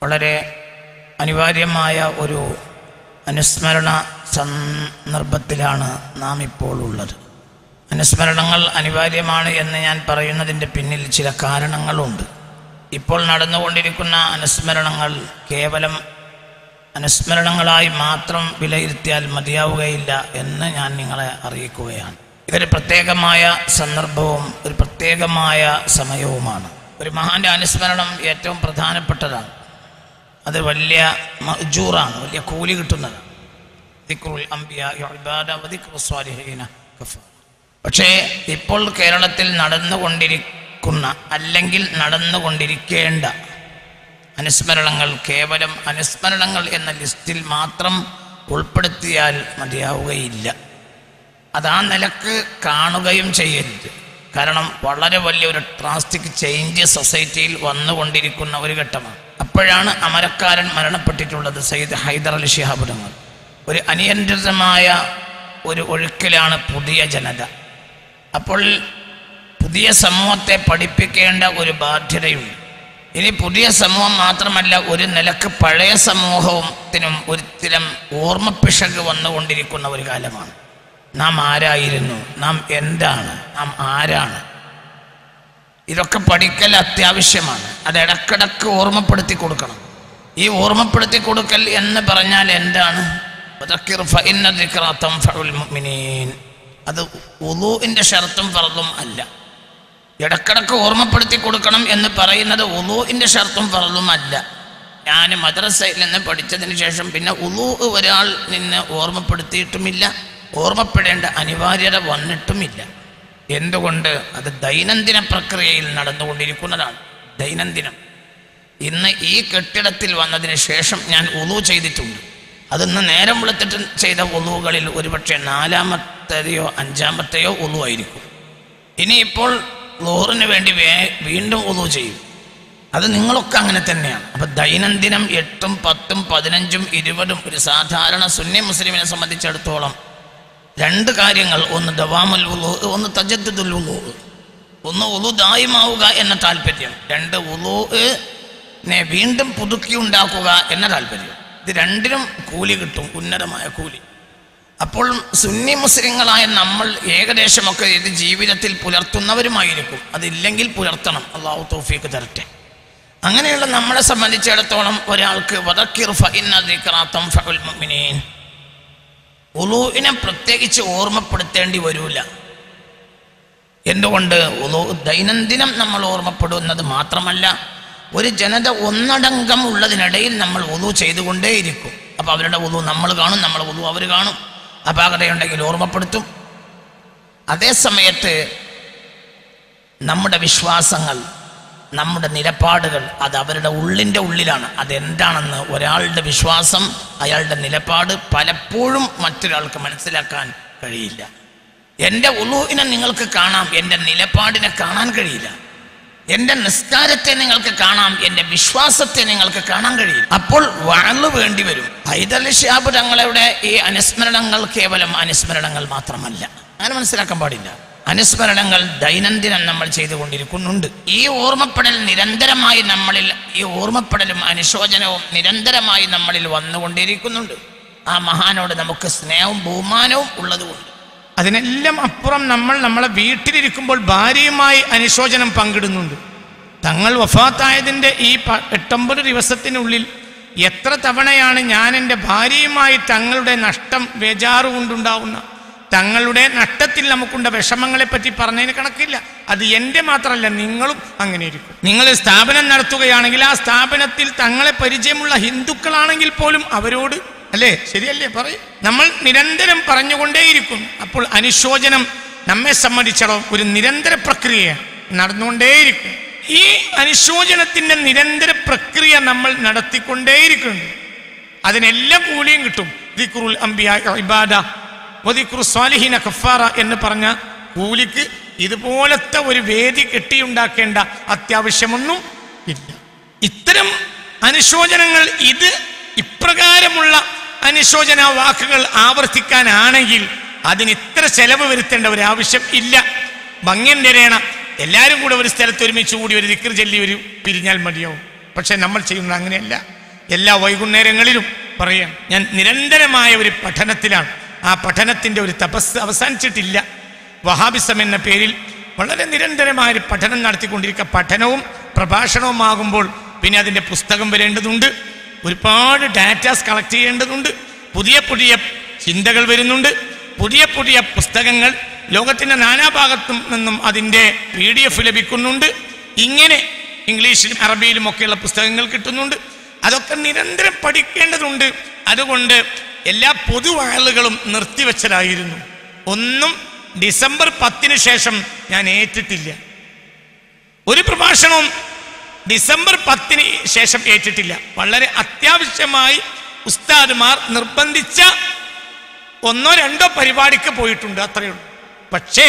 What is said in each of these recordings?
വളരെ അനിവാര്യമായ ഒരു അനുസ്മരണ സന്ദർഭത്തിലാണ് നാം ഇപ്പോൾ ഉള്ളത് അനുസ്മരണങ്ങൾ അനിവാര്യമാണ് എന്ന് ഞാൻ പറയുന്നതിൻ്റെ പിന്നിൽ ചില കാരണങ്ങളുണ്ട് ഇപ്പോൾ നടന്നുകൊണ്ടിരിക്കുന്ന അനുസ്മരണങ്ങൾ കേവലം അനുസ്മരണങ്ങളായി മാത്രം വിലയിരുത്തിയാൽ മതിയാവുകയില്ല എന്ന് ഞാൻ നിങ്ങളെ അറിയിക്കുകയാണ് ഇതൊരു പ്രത്യേകമായ സന്ദർഭവും ഒരു പ്രത്യേകമായ സമയവുമാണ് ഒരു മഹാന്റെ അനുസ്മരണം ഏറ്റവും പ്രധാനപ്പെട്ടതാണ് അത് വലിയ മജൂറാണ് വലിയ കൂലി കിട്ടുന്നതാണ് ദിക്റുൽ അംബിയ ഇബാദ വദിക്റു സ്വാലിഹീന കഫ. പക്ഷേ ഇപ്പോൾ കേരളത്തിൽ നടന്നുകൊണ്ടിരിക്കുന്ന അല്ലെങ്കിൽ നടന്നുകൊണ്ടിരിക്കേണ്ട അനുസ്മരണങ്ങൾ കേവലം അനുസ്മരണങ്ങൾ എന്ന ലിസ്റ്റിൽ മാത്രം ഉൾപ്പെടുത്തിയാൽ മതിയാവുകയില്ല അത് ആ നിലക്ക് കാണുകയും ചെയ്യരുത് കാരണം വളരെ വലിയൊരു ഡ്രാസ്റ്റിക് ചേഞ്ച് സൊസൈറ്റിയിൽ വന്നുകൊണ്ടിരിക്കുന്ന ഒരു ഘട്ടമാണ് അപ്പോഴാണ് അമരക്കാരൻ മരണപ്പെട്ടിട്ടുള്ളത് സയ്യിദ് ഹൈദർ അലി ശിഹാബ് തങ്ങൾ ഒരു അനിയന്ത്രിതമായ ഒരു ഒഴുക്കിലാണ് പുതിയ ജനത അപ്പോൾ പുതിയ സമൂഹത്തെ പഠിപ്പിക്കേണ്ട ഒരു ബാധ്യതയുണ്ട് ഇനി പുതിയ സമൂഹം മാത്രമല്ല ഒരു നിലക്ക് പഴയ സമൂഹത്തിനും ഒരിത്തരം ഓർമ്മപ്പിശക് വന്നുകൊണ്ടിരിക്കുന്ന ഒരു കാലമാണ് നാം ആരായിരുന്നു നാം എന്താണ് നാം ആരാണ് ഇതൊക്കെ പഠിക്കൽ അത്യാവശ്യമാണ് അത് ഇടക്കിടക്ക് ഓർമ്മപ്പെടുത്തി കൊടുക്കണം ഈ ഓർമ്മപ്പെടുത്തി കൊടുക്കൽ എന്ന് പറഞ്ഞാൽ എന്താണ് വദക്കിർ ഫഇന്ന ദിക്റ തൻഫഉൽ മുഅ്മിനീൻ. അത് ഉലൂഇന്റെ ഷർത്തും ഫർദും അല്ല ഇടക്കിടക്ക് ഓർമ്മപ്പെടുത്തി കൊടുക്കണം എന്ന് പറയുന്നത് ഉലൂഇന്റെ ഷർത്തും ഫർദും അല്ല ഞാൻ മദ്രസയിൽ നിന്ന് പഠിച്ചതിന് ശേഷം പിന്നെ ഉലൂ ഒരാൾ നിന്ന് ഓർമ്മപ്പെടുത്തിയിട്ടുമില്ല ഓർമ്മപ്പെടേണ്ട അനിവാര്യത വന്നിട്ടുമില്ല എന്തുകൊണ്ട് അത് ദൈനംദിന പ്രക്രിയയിൽ നടന്നുകൊണ്ടിരിക്കുന്നതാണ് ദൈനംദിനം ഇന്ന് ഈ കെട്ടിടത്തിൽ വന്നതിന് ശേഷം ഞാൻ ഉളു ചെയ്തിട്ടുണ്ട് അതിന്ന് നേരം വെളുത്തിട്ട് ചെയ്ത ഉളുകളിൽ ഒരുപക്ഷെ നാലാമത്തെയോ അഞ്ചാമത്തെയോ ഉളു ആയിരിക്കും ഇനിയിപ്പോൾ ലോറിന് വേണ്ടി വേ വീണ്ടും ഉളു ചെയ്യും അത് നിങ്ങളൊക്കെ അങ്ങനെ തന്നെയാണ് അപ്പൊ ദൈനംദിനം എട്ടും പത്തും പതിനഞ്ചും ഇരുപതും ഒരു സാധാരണ സുന്നി മുസ്ലിമിനെ സംബന്ധിച്ചിടത്തോളം രണ്ട് കാര്യങ്ങൾ ഒന്ന് ദവാമുൽ ഉലു ഒന്ന് തജദ്ദുൽ ഉലു ഒന്ന് ഉലു ദായിമാവുക എന്ന താല്പര്യം രണ്ട് ഉലുനെ വീണ്ടും പുതുക്കി ഉണ്ടാക്കുക എന്ന താല്പര്യം ഇത് രണ്ടിനും കൂലി കിട്ടും ഉന്നതമായ കൂലി അപ്പോൾ സുന്നി മുസ്ലിങ്ങളായ നമ്മൾ ഏകദേശമൊക്കെ ഇത് ജീവിതത്തിൽ പുലർത്തുന്നവരുമായിരിക്കും അതില്ലെങ്കിൽ പുലർത്തണം അള്ളാഹു തൗഫീക്ക് തരട്ടെ അങ്ങനെയുള്ള നമ്മളെ സംബന്ധിച്ചിടത്തോളം ഒരാൾക്ക് വദക്കിർ ഫഇന്ന ദിക്റ തൻഫഉൽ മുഅ്മിനീൻ ഉലൂവിനെ പ്രത്യേകിച്ച് ഓർമ്മപ്പെടുത്തേണ്ടി വരൂല എന്തുകൊണ്ട് ഉലൂ ദൈനംദിനം നമ്മൾ ഓർമ്മപ്പെടുന്നത് മാത്രമല്ല ഒരു ജനത ഒന്നടങ്കം ഉള്ളതിനിടയിൽ നമ്മൾ ഉലു ചെയ്തുകൊണ്ടേയിരിക്കും അപ്പൊ അവരുടെ ഉലു നമ്മൾ കാണും നമ്മളെ ഉലു അവർ കാണും അപാകതയുണ്ടെങ്കിൽ ഓർമ്മപ്പെടുത്തും അതേ സമയത്ത് നമ്മുടെ വിശ്വാസങ്ങൾ നമ്മുടെ നിലപാടുകൾ അത് അവരുടെ ഉള്ളിൻ്റെ ഉള്ളിലാണ് അതെന്താണെന്ന് ഒരാളുടെ വിശ്വാസം അയാളുടെ നിലപാട് പലപ്പോഴും മറ്റൊരാൾക്ക് മനസ്സിലാക്കാൻ കഴിയില്ല എൻ്റെ ഉളുവിനെ നിങ്ങൾക്ക് കാണാം എൻ്റെ നിലപാടിനെ കാണാൻ കഴിയില്ല എൻ്റെ നിസ്കാരത്തെ നിങ്ങൾക്ക് കാണാം എൻ്റെ വിശ്വാസത്തെ നിങ്ങൾക്ക് കാണാൻ കഴിയും അപ്പോൾ വാള് വേണ്ടി വരും ഹൈദലി ഷാബ് തങ്ങളുടെ ഈ അനുസ്മരണങ്ങൾ കേവലം അനുസ്മരണങ്ങൾ മാത്രമല്ല അങ്ങനെ മനസ്സിലാക്കാൻ പാടില്ല അനുസ്മരണങ്ങൾ ദൈനംദിനം നമ്മൾ ചെയ്തുകൊണ്ടിരിക്കുന്നുണ്ട് ഈ ഓർമ്മപ്പെടൽ നിരന്തരമായി നമ്മളിൽ ഈ ഓർമ്മപ്പെടലും അനുശോചനവും നിരന്തരമായി നമ്മളിൽ വന്നുകൊണ്ടിരിക്കുന്നുണ്ട് ആ മഹാനോട് നമുക്ക് സ്നേഹവും ബഹുമാനവും ഉള്ളതുകൊണ്ട് അതിനെല്ലാം അപ്പുറം നമ്മൾ നമ്മളെ വീട്ടിലിരിക്കുമ്പോൾ ഭാര്യയുമായി അനുശോചനം പങ്കിടുന്നുണ്ട് തങ്ങൾ വഫാത്തായതിൻ്റെ ഈ പ- എട്ടൊമ്പത് ദിവസത്തിനുള്ളിൽ എത്ര തവണയാണ് ഞാൻ എൻ്റെ ഭാര്യയുമായി തങ്ങളുടെ നഷ്ടം ബേജാറ് കൊണ്ടുണ്ടാവുന്ന തങ്ങളുടെ നഷ്ടത്തിൽ നമുക്കുണ്ട വിഷമങ്ങളെ പറ്റി പറഞ്ഞതിന് കണക്കില്ല അത് എൻ്റെ മാത്രമല്ല നിങ്ങളും അങ്ങനെ ഇരിക്കും നിങ്ങൾ സ്ഥാപനം നടത്തുകയാണെങ്കിൽ ആ സ്ഥാപനത്തിൽ തങ്ങളെ പരിചയമുള്ള ഹിന്ദുക്കളാണെങ്കിൽ പോലും അവരോട് അല്ലേ ശരിയല്ലേ പറയും നമ്മൾ നിരന്തരം പറഞ്ഞുകൊണ്ടേയിരിക്കും അപ്പോൾ അനുശോചനം നമ്മെ സംബന്ധിച്ചിടം ഒരു നിരന്തര പ്രക്രിയയാണ് നടന്നുകൊണ്ടേയിരിക്കും ഈ അനുശോചനത്തിന്റെ നിരന്തര പ്രക്രിയ നമ്മൾ നടത്തിക്കൊണ്ടേയിരിക്കുന്നു അതിനെല്ലാം കൂലിയും കിട്ടും ദിക്റുൽ അംബിയ ഇബാദ വദിക്റു സ്വാലിഹീന കഫാറ എന്ന് പറഞ്ഞ കൂലിക്ക് ഇതുപോലത്തെ ഒരു വേദി കെട്ടിയുണ്ടാക്കേണ്ട അത്യാവശ്യമൊന്നും ഇല്ല ഇത്തരം അനുശോചനങ്ങൾ ഇത് ഇപ്രകാരമുള്ള അനുശോചന വാക്കുകൾ ആവർത്തിക്കാനാണെങ്കിൽ അതിന് ഇത്ര ചെലവ് വരുത്തേണ്ട ഒരു ആവശ്യം ഇല്ല ഭംഗ്യന്റെ രേണ എല്ലാവരും കൂടെ ഒരു സ്ഥലത്ത് ഒരുമിച്ച് കൂടി ഒരു ദിക്കർ ചൊല്ലി ഒരു പിരിഞ്ഞാൽ മതിയാവും പക്ഷെ നമ്മൾ ചെയ്യുന്നത് അങ്ങനെയല്ല എല്ലാ വൈകുന്നേരങ്ങളിലും പറയാം ഞാൻ നിരന്തരമായ ഒരു പഠനത്തിലാണ് ആ പഠനത്തിൻ്റെ ഒരു തപസ് അവസാനിച്ചിട്ടില്ല വഹാബിസം എന്ന പേരിൽ വളരെ നിരന്തരമായ ഒരു പഠനം നടത്തിക്കൊണ്ടിരിക്കുക പഠനവും പ്രഭാഷണവുമാകുമ്പോൾ പിന്നെ അതിൻ്റെ പുസ്തകം വരേണ്ടതുണ്ട് ഒരുപാട് ഡാറ്റാസ് കളക്ട് ചെയ്യേണ്ടതുണ്ട് പുതിയ പുതിയ ചിന്തകൾ വരുന്നുണ്ട് പുതിയ പുതിയ പുസ്തകങ്ങൾ ലോകത്തിൻ്റെ നാനാഭാഗത്തും നിന്നും അതിൻ്റെ പി ഡി എഫ് ലഭിക്കുന്നുണ്ട് ഇങ്ങനെ ഇംഗ്ലീഷിലും അറബിയിലും ഒക്കെയുള്ള പുസ്തകങ്ങൾ കിട്ടുന്നുണ്ട് അതൊക്കെ നിരന്തരം പഠിക്കേണ്ടതുണ്ട് അതുകൊണ്ട് എല്ലാ പൊതുവാളുകളും നിർത്തിവെച്ചതായിരുന്നു ഒന്നും ഡിസംബർ പത്തിന് ശേഷം ഞാൻ ഏറ്റിട്ടില്ല ഒരു പ്രഭാഷണവും ഡിസംബർ പത്തിന് ശേഷം ഏറ്റിട്ടില്ല വളരെ അത്യാവശ്യമായി ഉസ്താദുമാർ നിർബന്ധിച്ച ഒന്നോ രണ്ടോ പരിപാടിക്ക് പോയിട്ടുണ്ട് അത്രയേ ഉള്ളൂ പക്ഷേ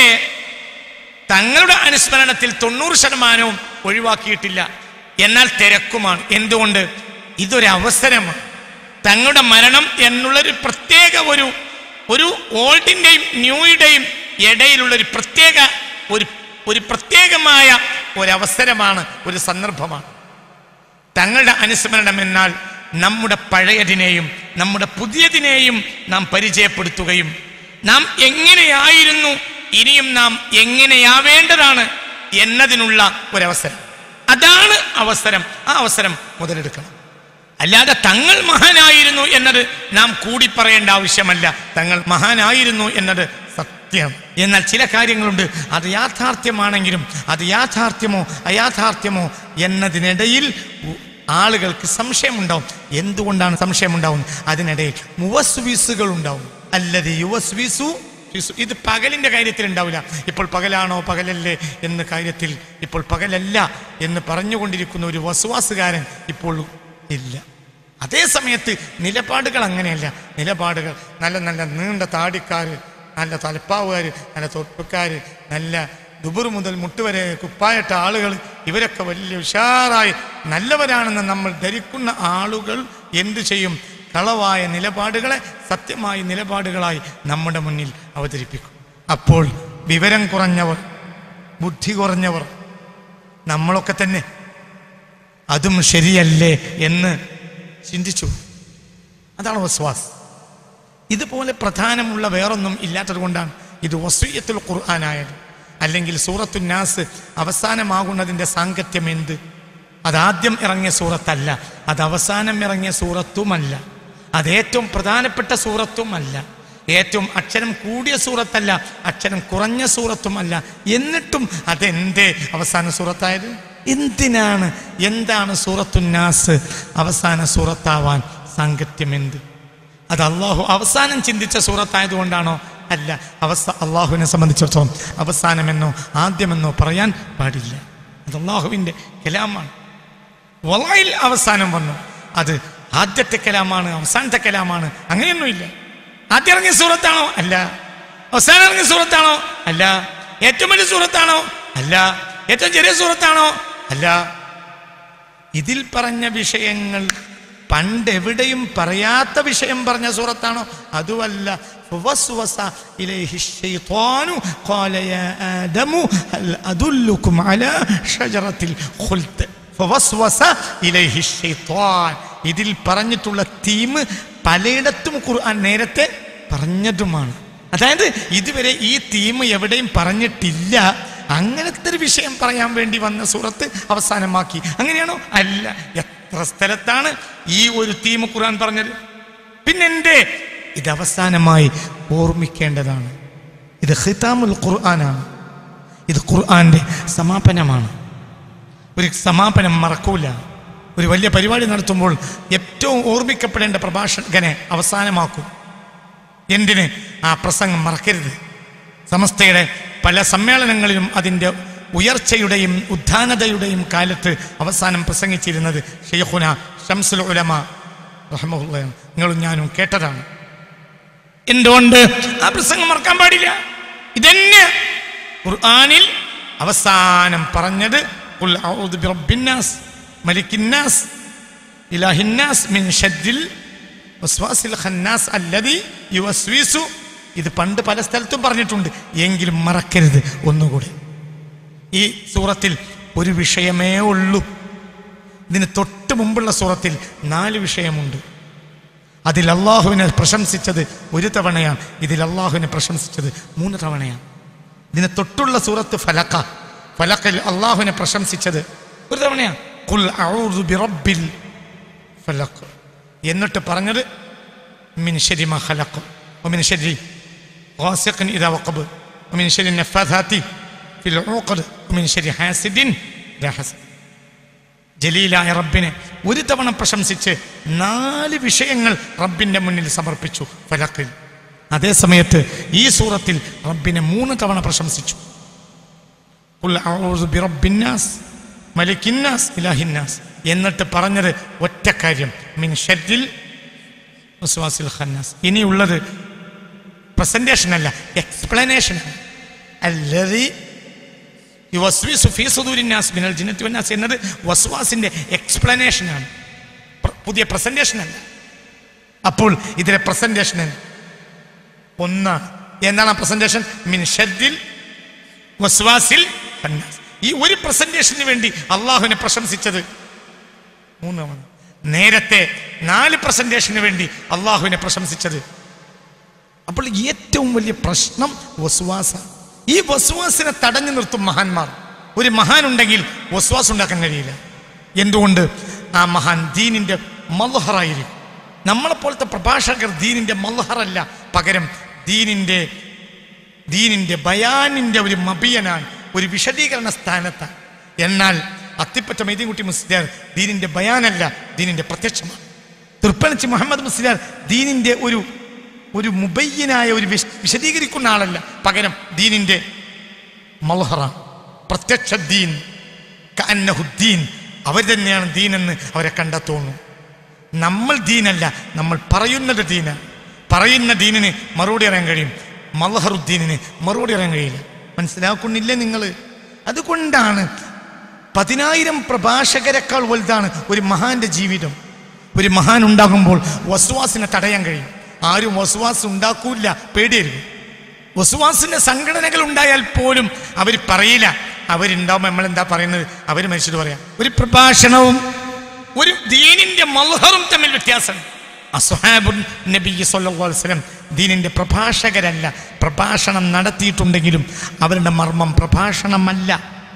തങ്ങളുടെ അനുസ്മരണത്തിൽ തൊണ്ണൂറ് ശതമാനവും ഒഴിവാക്കിയിട്ടില്ല എന്നാൽ തിരക്കുമാണ് എന്തുകൊണ്ട് ഇതൊരു അവസരമാണ് തങ്ങളുടെ മരണം എന്നുള്ളൊരു പ്രത്യേക ഒരു ഒരു ഓൾഡിൻ്റെയും ന്യൂയുടെയും ഇടയിലുള്ള ഒരു പ്രത്യേക ഒരു ഒരു പ്രത്യേകമായ ഒരവസരമാണ് ഒരു സന്ദർഭമാണ് തങ്ങളുടെ അനുസ്മരണം എന്നാൽ നമ്മുടെ പഴയതിനെയും നമ്മുടെ പുതിയതിനെയും നാം പരിചയപ്പെടുത്തുകയും നാം എങ്ങനെയായിരുന്നു ഇനിയും നാം എങ്ങനെയാവേണ്ടതാണ് എന്നതിനുള്ള ഒരവസരം അതാണ് അവസരം ആ അവസരം മുതലെടുക്കണം അല്ലാതെ തങ്ങൾ മഹാനായിരുന്നു എന്നത് നാം കൂടി പറയേണ്ട ആവശ്യമല്ല തങ്ങൾ മഹാനായിരുന്നു എന്നത് സത്യം എന്നാൽ ചില കാര്യങ്ങളുണ്ട് അത് യാഥാർത്ഥ്യമാണെങ്കിലും അത് യാഥാർത്ഥ്യമോ അയാഥാർത്ഥ്യമോ എന്നതിനിടയിൽ ഉ- ആളുകൾക്ക് സംശയമുണ്ടാവും എന്തുകൊണ്ടാണ് സംശയമുണ്ടാവും അതിനിടയിൽ മുവസ്വീസുകൾ ഉണ്ടാവും അല്ലത് യുവസ്വീസു ഫിസു. ഇത് പകലിന്റെ കാര്യത്തിൽ ഉണ്ടാവില്ല ഇപ്പോൾ പകലാണോ പകലല്ലേ എന്ന കാര്യത്തിൽ ഇപ്പോൾ പകലല്ല എന്ന് പറഞ്ഞുകൊണ്ടിരിക്കുന്ന ഒരു വസുവാസുകാരൻ ഇപ്പോൾ ഇല്ല അതേ സമയത്ത് നിലപാടുകൾ അങ്ങനെയല്ല നിലപാടുകൾ നല്ല നല്ല നീണ്ട താടിക്കാർ നല്ല തലപ്പാവുകാർ നല്ല തൊട്ടുകാർ നല്ല ദുബുർ മുതൽ മുട്ടുവരെ കുപ്പായിട്ട ആളുകൾ ഇവരൊക്കെ വലിയ ഉഷാറായി നല്ലവരാണെന്ന് നമ്മൾ ധരിക്കുന്ന ആളുകൾ എന്തു ചെയ്യും കളവായ നിലപാടുകളെ സത്യമായ നിലപാടുകളായി നമ്മുടെ മുന്നിൽ അവതരിപ്പിക്കും അപ്പോൾ വിവരം കുറഞ്ഞവർ ബുദ്ധി കുറഞ്ഞവർ നമ്മളൊക്കെ തന്നെ അതും ശരിയല്ലേ എന്ന് ചിന്തിച്ചു അതാണ് വസ്വാസ് ഇതുപോലെ പ്രധാനമുള്ള വേറൊന്നും ഇല്ലാത്തത് കൊണ്ടാണ് ഇത് വസീയത്തുൽ ഖുർആനായത് അല്ലെങ്കിൽ സൂറത്തു നാസ് അവസാനമാകുന്നതിൻ്റെ സാങ്കത്യം എന്ത് അതാദ്യം ഇറങ്ങിയ സൂറത്തല്ല അത് അവസാനം ഇറങ്ങിയ സൂറത്തുമല്ല അത് ഏറ്റവും പ്രധാനപ്പെട്ട സൂറത്തുമല്ല ഏറ്റവും അക്ഷരം കൂടിയ സൂറത്തല്ല അക്ഷരം കുറഞ്ഞ സൂറത്തുമല്ല എന്നിട്ടും അതെന്തേ അവസാന സൂറത്തായത് എന്തിനാണ് എന്താണ് സൂറത്തുന്നാസ് അവസാന സൂറത്താവാൻ സാങ്കത്യം എന്ത് അത് അള്ളാഹു അവസാനം ചിന്തിച്ച സൂറത്തായതുകൊണ്ടാണോ അല്ല അവസ അള്ളാഹുവിനെ സംബന്ധിച്ചിടത്തോളം അവസാനമെന്നോ ആദ്യമെന്നോ പറയാൻ പാടില്ല അത് അള്ളാഹുവിൻ്റെ കലാമാണ് വളയിൽ അവസാനം വന്നു അത് ആദ്യത്തെ കലാമാണ് അവസാനത്തെ കലാമാണ് അങ്ങനെയൊന്നുമില്ല ആദ്യം ഇറങ്ങിയ സൂറത്താണോ അല്ല അവസാനം ഇറങ്ങിയ സൂറത്താണോ അല്ല ഏറ്റവും വലിയ സൂറത്താണോ അല്ല ഏറ്റവും ചെറിയ സൂറത്താണോ അല്ല ഇതിൽ പറഞ്ഞ വിഷയങ്ങൾ പണ്ട് എവിടെയും പറയാത്ത വിഷയം പറഞ്ഞ സൂറത്താണോ അതുമല്ല فوسوس إليه الشيطان قال يا آدم هل أدلكم على شجرة الخلد فوسوس إليه الشيطان ഇതിൽ പറഞ്ഞിട്ടുള്ള തീം പലയിടത്തും ഖുർആൻ നേരത്തെ പറഞ്ഞതുമാണ് അതായത് ഇതുവരെ ഈ തീം എവിടെയും പറഞ്ഞിട്ടില്ല അങ്ങനത്തെ ഒരു വിഷയം പറയാൻ വേണ്ടി വന്ന സൂറത്ത് അവസാനമാക്കി അങ്ങനെയാണോ അല്ല എത്ര സ്ഥലത്താണ് ഈ ഒരു തീം ഖുർആൻ പറഞ്ഞത് പിന്നെന്തേ ഇത് അവസാനമായി ഓർമ്മിക്കേണ്ടതാണ് ഇത് ഖിതാമുൽ ഖുർആനാണ് ഇത് ഖുർആന്റെ സമാപനമാണ് ഒരു സമാപനം മറക്കൂല ഒരു വലിയ പരിപാടി നടത്തുമ്പോൾ ഏറ്റവും ഓർമ്മിക്കപ്പെടേണ്ട പ്രഭാഷകനെ അവസാനമാക്കും എന്തിന് ആ പ്രസംഗം മറക്കരുത് സമസ്തയുടെ പല സമ്മേളനങ്ങളിലും അതിൻ്റെ ഉയർച്ചയുടെയും ഉദ്ധാനതയുടെയും കാലത്ത് അവസാനം പ്രസംഗിച്ചിരുന്നത് ഷെയ്ഖുന ഷംസുൽ ഉലമ റഹ്മുള്ളയാണ് നിങ്ങളും ഞാനും കേട്ടതാണ് എന്തുകൊണ്ട് ആ പ്രസംഗം മറക്കാൻ പാടില്ല ഇതന്നെ ഖുർആനിൽ അവസാനം പറഞ്ഞത് ഖുൽ അഊദു ബിറബ്ബിന്നാസ് മലിക്കിന്നാസ് ഇലാഹിന്നാസ് മിൻ ഷദ്ദിൽ വസ്വാസിൽ ഖന്നാസ് അല്ലദി യുവസ്വിസു ഇത് പണ്ട് പല സ്ഥലത്തും പറഞ്ഞിട്ടുണ്ട് എങ്കിലും മറക്കരുത് ഒന്നുകൂടി ഈ സൂറത്തിൽ ഒരു വിഷയമേ ഉള്ളൂ ഇതിന് തൊട്ട് മുമ്പുള്ള സൂറത്തിൽ നാല് വിഷയമുണ്ട് അതിൽ അള്ളാഹുവിനെ പ്രശംസിച്ചത് ഒരു തവണയാണ് ഇതിൽ അള്ളാഹുവിനെ പ്രശംസിച്ചത് മൂന്ന് തവണയാണ് ഇതിന് തൊട്ടുള്ള സൂറത്ത് ഫലക്ക ഫലക്കിൽ അള്ളാഹുവിനെ പ്രശംസിച്ചത് ഒരു തവണയാണ് ഖുൽ അഊദു ബിറബ്ബിൽ ഫലഖ് എന്നിട്ട് പറഞ്ഞത് മിൻ ശരി മാ ഖലഖ് വമിൻ ശരി ഗാസിഖിൻ ഇദാ വഖബ് വമിൻ ശരി നഫാഥാത്തി ഫിൽ ഉഖദ് വമിൻ ശരി ഹാസിദിൻ ഇദാ ഹസദ് ജലീലായ റബ്ബിനെ ഒരു തവണ പ്രശംസിച്ച് നാല് വിഷയങ്ങൾ റബ്ബിന്റെ മുന്നിൽ സമർപ്പിച്ചു ഫലക്കിൽ അതേ സമയത്ത് ഈ സൂറത്തിൽ റബ്ബിനെ മൂന്ന് തവണ പ്രശംസിച്ചു ഖുൽ അഊദു ബിറബ്ബിന്നാസ് മലിക്കിന്നാസ് ഇലാഹിന്നാസ് എന്നിട്ട് പറഞ്ഞത് ഒറ്റ കാര്യം മിൻ ഷർരിൽ വസ്വാസിൽ ഖന്നാസ് ഇനിയുള്ളത് പ്രസന്റേഷൻ അല്ല എക്സ്പ്ലനേഷൻ അല്ലതി യുവസ്വിസു ഫീ സുദൂരിന്നാസ് മിനൽ ജിന്നത്തി വന്നാസ് എന്നത് വസ്വാസിന്റെ എക്സ്പ്ലനേഷനാണ് പുതിയ പ്രസന്റേഷൻ അല്ല അപ്പോൾ ഇതിലെ പ്രസന്റേഷൻ ഒന്ന് എന്താണ് ആ പ്രസന്റേഷൻ മിൻ ഷദ്ദിൽ വസ്വാസിൽ ഖന്നാസ് ഈ ഒരു പ്രസന്റേഷന് വേണ്ടി അള്ളാഹുവിനെ പ്രശംസിച്ചത് മൂന്ന് തവണ നേരത്തെ നാല് പ്രസന്റേഷന് വേണ്ടി അള്ളാഹുവിനെ പ്രശംസിച്ചത് അപ്പോൾ ഏറ്റവും വലിയ പ്രശ്നം വസുവാസ ഈ വസുവാസിനെ തടഞ്ഞു നിർത്തും മഹാന്മാർ ഒരു മഹാൻ ഉണ്ടെങ്കിൽ വസുവാസ് ഉണ്ടാക്കാൻ കഴിയില്ല എന്തുകൊണ്ട് ആ മഹാൻ ദീനിന്റെ മൽഹറായിരിക്കും നമ്മളെപ്പോലത്തെ പ്രഭാഷകർ ദീനിന്റെ മൽഹറല്ല പകരം ദീനിന്റെ ദീനിന്റെ ബയാനിന്റെ ഒരു മബിയനാണ് ഒരു വിശദീകരണ സ്ഥാനത്താണ് എന്നാൽ അത്തിപ്പറ്റ മൈദീൻകുട്ടി മുസ്ലിയാർ ദീനിന്റെ ബയാനല്ല ദീനിന്റെ പ്രത്യക്ഷമാണ് തൃപ്പനച്ചി മുഹമ്മദ് മുസ്ലിയാർ ദീനിന്റെ ഒരു ഒരു മുബയ്യനായ ഒരു വിശ- വിശദീകരിക്കുന്ന ആളല്ല പകരം ദീനിന്റെ മൽഹറ പ്രത്യക്ഷ ദീൻ കഅന്നഹുദ്ദീൻ അവർ തന്നെയാണ് ദീനെന്ന് അവരെ കണ്ടെത്തുന്നു നമ്മൾ ദീനല്ല നമ്മൾ പറയുന്നത് ദീന പറയുന്ന ദീനിന് മറുപടി അറിയാൻ കഴിയും മൽഹറുദ്ദീനിന് മറുപടി അറിയാൻ കഴിയില്ല മനസ്സിലാക്കുന്നില്ലേ നിങ്ങൾ അതുകൊണ്ടാണ് പതിനായിരം പ്രഭാഷകരെക്കാൾ വലുതാണ് ഒരു മഹാന്റെ ജീവിതം ഒരു മഹാൻ ഉണ്ടാകുമ്പോൾ വസുവാസിനെ തടയാൻ കഴിയും ആരും വസുവാസ് ഉണ്ടാക്കൂല പേടിയായിരിക്കും വസുവാസിന്റെ സംഘടനകൾ ഉണ്ടായാൽ പോലും അവർ പറയില്ല അവരുണ്ടാവുമ്പോൾ നമ്മൾ എന്താ പറയുന്നത് അവർ മനുഷ്യർ പറയാം ഒരു പ്രഭാഷണവും ഒരു ദീനിന്റെ മൽഹറും തമ്മിൽ വ്യത്യാസം അസ്ഹാബുൻ നബി സല്ലല്ലാഹു അലൈഹി വസല്ലം ദീനിന്റെ പ്രഭാഷകരല്ല പ്രഭാഷണം നടത്തിയിട്ടുണ്ടെങ്കിലും അവരുടെ മർമ്മം പ്രഭാഷണമല്ല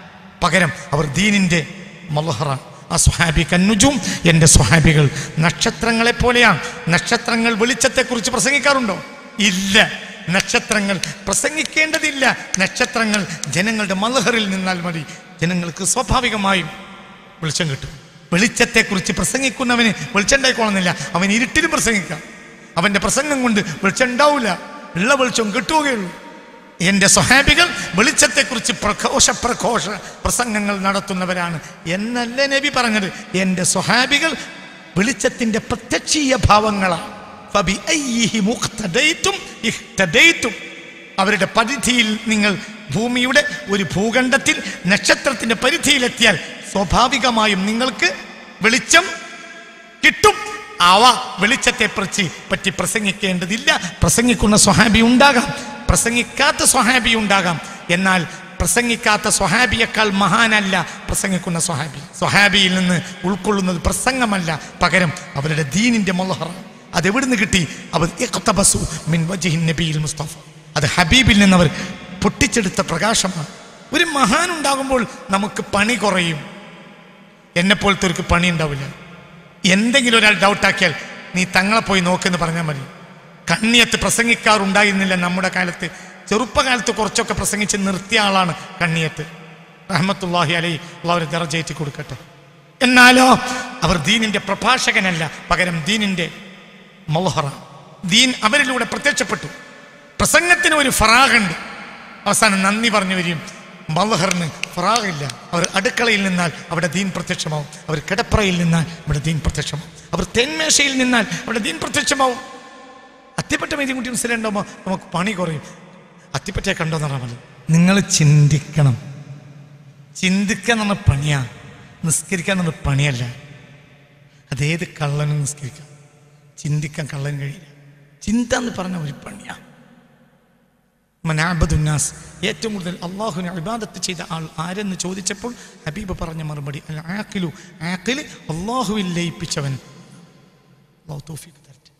പകരം അവർ ദീനിന്റെ മൽഹറ അസ്ഹാബി കന്നുജും എൻ്റെ സ്വഹാബികൾ നക്ഷത്രങ്ങളെ പോലെയാണ് നക്ഷത്രങ്ങൾ വെളിച്ചത്തെക്കുറിച്ച് പ്രസംഗിക്കാറുണ്ടോ ഇല്ല നക്ഷത്രങ്ങൾ പ്രസംഗിക്കേണ്ടതില്ല നക്ഷത്രങ്ങൾ ജനങ്ങളുടെ മൽഹറിൽ നിന്നാൽ മതി ജനങ്ങൾക്ക് സ്വാഭാവികമായും വെളിച്ചം കിട്ടും വെളിച്ചത്തെക്കുറിച്ച് പ്രസംഗിക്കുന്നവന് വെളിച്ചം ഉണ്ടായിക്കോളുന്നില്ല അവൻ ഇരുട്ടിലും പ്രസംഗിക്കാം അവന്റെ പ്രസംഗം കൊണ്ട് വെളിച്ചം ഉണ്ടാവില്ല ഉള്ള വെളിച്ചം കിട്ടുകയുള്ളൂ എൻ്റെ സ്വഹാബികൾ വെളിച്ചത്തെക്കുറിച്ച് പ്രഘോഷ പ്രഘോഷ പ്രസംഗങ്ങൾ നടത്തുന്നവരാണ് എന്നല്ല നബി പറഞ്ഞത് എൻ്റെ സ്വഹാബികൾ വെളിച്ചത്തിൻ്റെ പ്രത്യക്ഷീയ ഭാവങ്ങളാണ് ഫബിഅയ്യിഹി മുഖ്തദൈതും ഇഹ്തദൈതും. അവരുടെ പരിധിയിൽ നിങ്ങൾ ഭൂമിയുടെ ഒരു ഭൂഖണ്ഡത്തിൽ നക്ഷത്രത്തിന്റെ പരിധിയിലെത്തിയാൽ സ്വാഭാവികമായും നിങ്ങൾക്ക് വെളിച്ചം കിട്ടും അവ വെളിച്ചത്തെ പറ്റി പറ്റി പ്രസംഗിക്കേണ്ടതില്ല പ്രസംഗിക്കുന്ന സ്വഹാബി ഉണ്ടാകാം പ്രസംഗിക്കാത്ത സ്വഹാബി ഉണ്ടാകാം എന്നാൽ പ്രസംഗിക്കാത്ത സ്വഹാബിയേക്കാൾ മഹാനല്ല പ്രസംഗിക്കുന്ന സ്വഹാബി സ്വഹാബിയിൽ നിന്ന് ഉൾക്കൊള്ളുന്നത് പ്രസംഗമല്ല പകരം അവരുടെ ദീനിന്റെ മൊഹറ അത് എവിടുന്ന് കിട്ടി അവർ ഇഖ്തബസു മിൻ വജ്ഹിൻ നബിയിൽ മുസ്തഫ അത് ഹബീബിൽ നിന്ന് അവർ പൊട്ടിച്ചെടുത്ത പ്രകാശമാണ് ഒരു മഹാൻ ഉണ്ടാകുമ്പോൾ നമുക്ക് പണി കുറയും എന്നെ പോലത്തെ ഒരു പണി ഉണ്ടാവില്ല എന്തെങ്കിലും ഒരാൾ ഡൗട്ടാക്കിയാൽ നീ തങ്ങളെ പോയി നോക്കെന്ന് പറഞ്ഞാൽ മതി കണ്ണിയത്ത് പ്രസംഗിക്കാറുണ്ടായിരുന്നില്ല നമ്മുടെ കാലത്ത് ചെറുപ്പകാലത്ത് കുറച്ചൊക്കെ പ്രസംഗിച്ച് നിർത്തിയ ആളാണ് കണ്ണിയത്ത് റഹ്മത്തുല്ലാഹി അലൈ അള്ളാഹുരെ ദറജേറ്റി കൊടുക്കട്ടെ എന്നാലോ അവർ ദീനിന്റെ പ്രഭാഷകനല്ല പകരം ദീനിന്റെ മൊഹറ ദീൻ അവരിലൂടെ പ്രത്യക്ഷപ്പെട്ടു പ്രസംഗത്തിന് ഒരു ഫറാഖുണ്ട് അവസാനം നന്ദി പറഞ്ഞു വരും മലഹറിന് ഫറാഖില്ല അവർ അടുക്കളയിൽ നിന്നാൽ അവിടെ ദീൻ പ്രത്യക്ഷമാവും അവർ കിടപ്പറയിൽ നിന്നാൽ അവിടെ ദീൻ പ്രത്യക്ഷമാവും അവർ തെന്മേശയിൽ നിന്നാൽ അവിടെ ദീൻ പ്രത്യക്ഷമാവും അത്തിപ്പറ്റ മേതിക്കുട്ടി മുസ്ലിം ഉണ്ടാകുമ്പോൾ നമുക്ക് പണി കുറയും അത്തിപ്പറ്റയെ കണ്ടോ എന്ന് പറഞ്ഞാൽ നിങ്ങൾ ചിന്തിക്കണം ചിന്തിക്കാൻ എന്ന് പറഞ്ഞ പണിയാണ് നിസ്കരിക്കാൻ എന്ന് പറഞ്ഞ പണിയല്ല അതേത് കള്ളനും നിസ്കരിക്കാം ചിന്തിക്കാൻ കള്ളന് കഴിയില്ല ചിന്ത എന്ന് പറഞ്ഞ ഒരു പണിയാണ് മനാബദുന്നാസ് ഏറ്റവും കൂടുതൽ അള്ളാഹുവിനെ അഭിബാദത്ത് ചെയ്ത ആൾ ആരെന്ന് ചോദിച്ചപ്പോൾ ഹബീബ് പറഞ്ഞ മറുപടി അല്ല ആക്കിലു ആക്കില് അള്ളാഹുവിൽ ലയിപ്പിച്ചവൻ അള്ളാഹു തൗഫീഖ് തരട്ടെ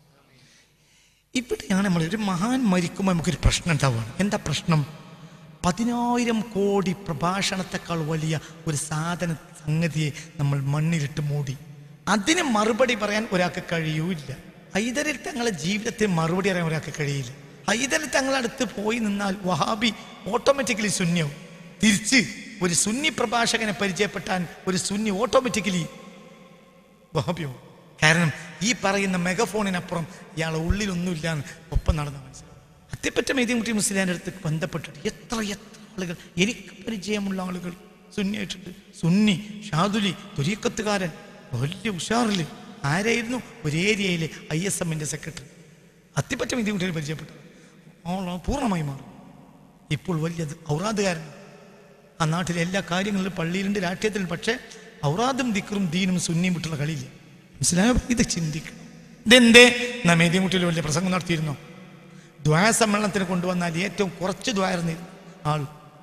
ഇവിടെയാണ് നമ്മൾ ഒരു മഹാൻ മരിക്കുമ്പോൾ നമുക്കൊരു പ്രശ്നം ഉണ്ടാവുകയാണ് എന്താ പ്രശ്നം പതിനായിരം കോടി പ്രഭാഷണത്തെക്കാൾ വലിയ ഒരു സാധന സംഗതിയെ നമ്മൾ മണ്ണിലിട്ട് മൂടി അതിന് മറുപടി പറയാൻ ഒരാൾക്ക് കഴിയൂല ഹൈദരിൽ തങ്ങളെ ജീവിതത്തിൽ മറുപടി പറയാൻ ഒരാൾക്ക് കഴിയില്ല ഹൈദരിൽ തങ്ങളെ അടുത്ത് പോയി നിന്നാൽ വഹാബി ഓട്ടോമാറ്റിക്കലി ശൂന്യവും തിരിച്ച് ഒരു സുന്നി പ്രഭാഷകനെ പരിചയപ്പെട്ടാൻ ഒരു സുന്നി ഓട്ടോമാറ്റിക്കലി വഹാബിയോ കാരണം ഈ പറയുന്ന മെഗഫോണിനപ്പുറം ഇയാളെ ഉള്ളിലൊന്നുമില്ല എന്ന് ഒപ്പം നടന്ന മനസ്സിലാവും അത്യപ്പറ്റ മെയ്തിമുട്ടി മുസ്ലിയാൻ്റെ അടുത്ത് ബന്ധപ്പെട്ടിട്ട് എത്ര എത്ര ആളുകൾ എനിക്ക് പരിചയമുള്ള ആളുകൾ സുന്നിയായിട്ടുണ്ട് സുന്നി ഷാദുലി തുരീക്കത്തുകാരൻ വലിയ ഉഷാറില് ആരായിരുന്നു ഒരു ഏരിയയിലെ ഐ എസ് എമ്മിൻ്റെ സെക്രട്ടറി അത്യപ്പറ്റ മെയ്തിമുട്ടിയിൽ പരിചയപ്പെട്ടത് ആളോ പൂർണ്ണമായി മാറി ഇപ്പോൾ വലിയ ഔറാദുകാരൻ ആ നാട്ടിലെ എല്ലാ കാര്യങ്ങളിലും പള്ളിയിലുണ്ട് രാഷ്ട്രീയത്തിലും പക്ഷേ ഔറാദും ദിക്കറും ദീനും സുന്നിയും വിട്ടുള്ള കളിയില്ല മനസ്സിലായോ ഇത് ചിന്തിക്കണം ഇതെന്തേ നാം ഏതിമുട്ടിൽ വലിയ പ്രസംഗം നടത്തിയിരുന്നോ ദ്വായ സമ്മേളനത്തിന് കൊണ്ടുവന്നാൽ ഏറ്റവും കുറച്ച് ദ്വായിരുന്നിരുന്നു ആൾ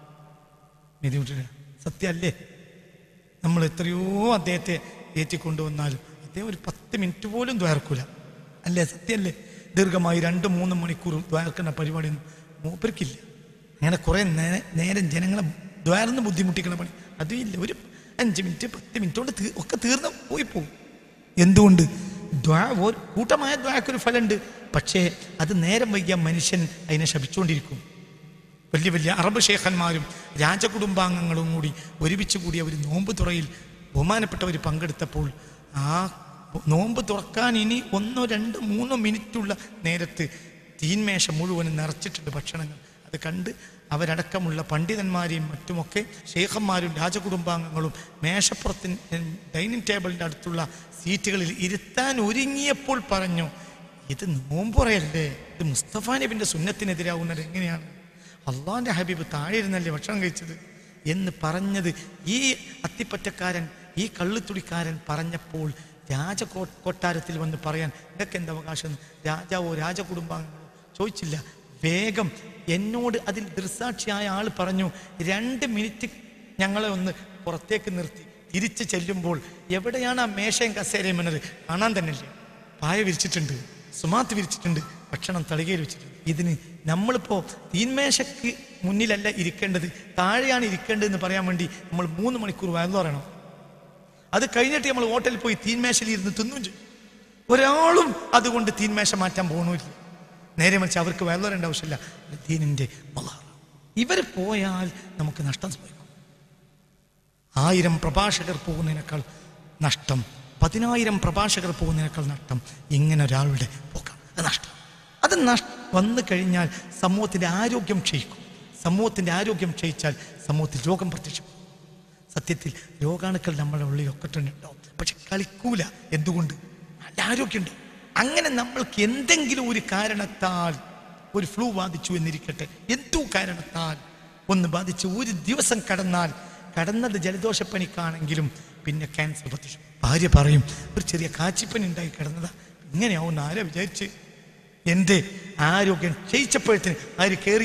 മേതിമുട്ടിൽ സത്യമല്ലേ നമ്മൾ എത്രയോ അദ്ദേഹത്തെ ഏറ്റിക്കൊണ്ടുവന്നാലും അദ്ദേഹം ഒരു പത്ത് മിനിറ്റ് പോലും ദ്വാർക്കൂല അല്ലേ സത്യമല്ലേ ദീർഘമായി രണ്ട് മൂന്ന് മണിക്കൂർ ദ്വാർക്കേണ്ട പരിപാടിയൊന്നും മൂപ്പർക്കില്ല അങ്ങനെ കുറേ നേ- നേരം ജനങ്ങളെ ദ്വാരന്ന് ബുദ്ധിമുട്ടിക്കുന്ന പണി അതും ഇല്ല ഒരു അഞ്ച് മിനിറ്റ് പത്ത് മിനിറ്റ് കൊണ്ട് തീ- ഒക്കെ തീർന്ന് പോയി പോകും എന്തുകൊണ്ട് ദ്വാ ഒരു കൂട്ടമായ ദ്വാക്കൊരു ഫലമുണ്ട് പക്ഷേ അത് നേരം വൈകിയ മനുഷ്യൻ അതിനെ ശപിച്ചുകൊണ്ടിരിക്കും വലിയ വലിയ അറബ് ഷേഖന്മാരും രാജകുടുംബാംഗങ്ങളും കൂടി ഒരുമിച്ച് കൂടിയ ഒരു നോമ്പ് തുറയിൽ ബഹുമാനപ്പെട്ടവർ പങ്കെടുത്തപ്പോൾ ആ നോമ്പ് തുറക്കാൻ ഇനി ഒന്നോ രണ്ടോ മൂന്നോ മിനിറ്റുള്ള നേരത്ത് തീന്മേശ മുഴുവനും നിറച്ചിട്ടുണ്ട് ഭക്ഷണങ്ങൾ അത് കണ്ട് അവരടക്കമുള്ള പണ്ഡിതന്മാരെയും മറ്റുമൊക്കെ ഷേഖന്മാരും രാജകുടുംബാംഗങ്ങളും മേശപ്പുറത്തിന് ഡൈനിങ് ടേബിളിൻ്റെ അടുത്തുള്ള സീറ്റുകളിൽ ഇരുത്താൻ ഒരുങ്ങിയപ്പോൾ പറഞ്ഞു ഇത് നോമ്പുറയല്ലേ ഇത് മുസ്തഫ നബിൻ്റെ സുന്നത്തിനെതിരാവുന്നത് എങ്ങനെയാണ് അള്ളാന്റെ ഹബീബ് താഴെ ഇരുന്നല്ലേ ഭക്ഷണം കഴിച്ചത് എന്ന് പറഞ്ഞത് ഈ അത്തിപ്പറ്റക്കാരൻ ഈ കള്ളുത്തുടിക്കാരൻ പറഞ്ഞപ്പോൾ രാജ കൊട്ടാരത്തിൽ വന്ന് പറയാൻ ഇതൊക്കെ എന്താ അവകാശം രാജാവോ രാജകുടുംബാംഗങ്ങളോ ചോദിച്ചില്ല വേഗം എന്നോട് അതിൽ ദൃസാക്ഷിയായ ആൾ പറഞ്ഞു രണ്ട് മിനിറ്റ് ഞങ്ങളെ ഒന്ന് പുറത്തേക്ക് നിർത്തി തിരിച്ചു ചെല്ലുമ്പോൾ എവിടെയാണ് ആ മേശയും കസേരയും എന്നത് കാണാൻ തന്നെയല്ലേ പായ വിരിച്ചിട്ടുണ്ട് സുമാത്ത് വിരിച്ചിട്ടുണ്ട് ഭക്ഷണം തളികയിൽ വെച്ചിട്ടുണ്ട് ഇതിന് നമ്മളിപ്പോൾ തീന്മേശയ്ക്ക് മുന്നിലല്ല ഇരിക്കേണ്ടത് താഴെയാണ് ഇരിക്കേണ്ടതെന്ന് പറയാൻ വേണ്ടി നമ്മൾ മൂന്ന് മണിക്കൂർ വയലു പറയണം അത് കഴിഞ്ഞിട്ട് നമ്മൾ ഹോട്ടലിൽ പോയി തീന്മേശയിൽ ഇരുന്ന് തിന്നും ചെയ്യും ഒരാളും അതുകൊണ്ട് തീന്മേശ മാറ്റാൻ പോകണമില്ല നേരെ മറിച്ച് അവർക്ക് വയലു പറയേണ്ട ആവശ്യമില്ല ഇത് ദീനിന്റെ മലർ ഇവർ പോയാൽ നമുക്ക് നഷ്ടം സംഭവിക്കും ആയിരം പ്രഭാഷകർ പോകുന്നതിനേക്കാൾ നഷ്ടം പതിനായിരം പ്രഭാഷകർ പോകുന്നതിനേക്കാൾ നഷ്ടം ഇങ്ങനെ ഒരാളുടെ പോക്കാണ് അത് നഷ്ടം അത് നഷ് വന്നു കഴിഞ്ഞാൽ സമൂഹത്തിൻ്റെ ആരോഗ്യം ക്ഷയിക്കും സമൂഹത്തിൻ്റെ ആരോഗ്യം ക്ഷയിച്ചാൽ സമൂഹത്തിൽ രോഗം പ്രത്യക്ഷപ്പെടും സത്യത്തിൽ രോഗാണുക്കൾ നമ്മുടെ ഉള്ളിലൊക്കെ തന്നെ ഉണ്ടാവും പക്ഷെ കളിക്കൂല എന്തുകൊണ്ട് നല്ല ആരോഗ്യമുണ്ട് അങ്ങനെ നമ്മൾക്ക് എന്തെങ്കിലും ഒരു കാരണത്താൽ ഒരു ഫ്ലൂ ബാധിച്ചു എന്നിരിക്കട്ടെ എന്തോ കാരണത്താൽ ഒന്ന് ബാധിച്ച് ഒരു ദിവസം കടന്നാൽ കടന്നത് ജലദോഷപ്പനിക്കാണെങ്കിലും പിന്നെ ക്യാൻസർ പ്രത്യക്ഷം ഭാര്യ പറയും ഒരു ചെറിയ കാച്ചിപ്പനി ഉണ്ടായി കിടന്നതാ ഇങ്ങനെയാവും ആരാ വിചാരിച്ച് എൻ്റെ ആരോഗ്യം ക്ഷയിച്ചപ്പോഴത്തിന് ആര് കയറി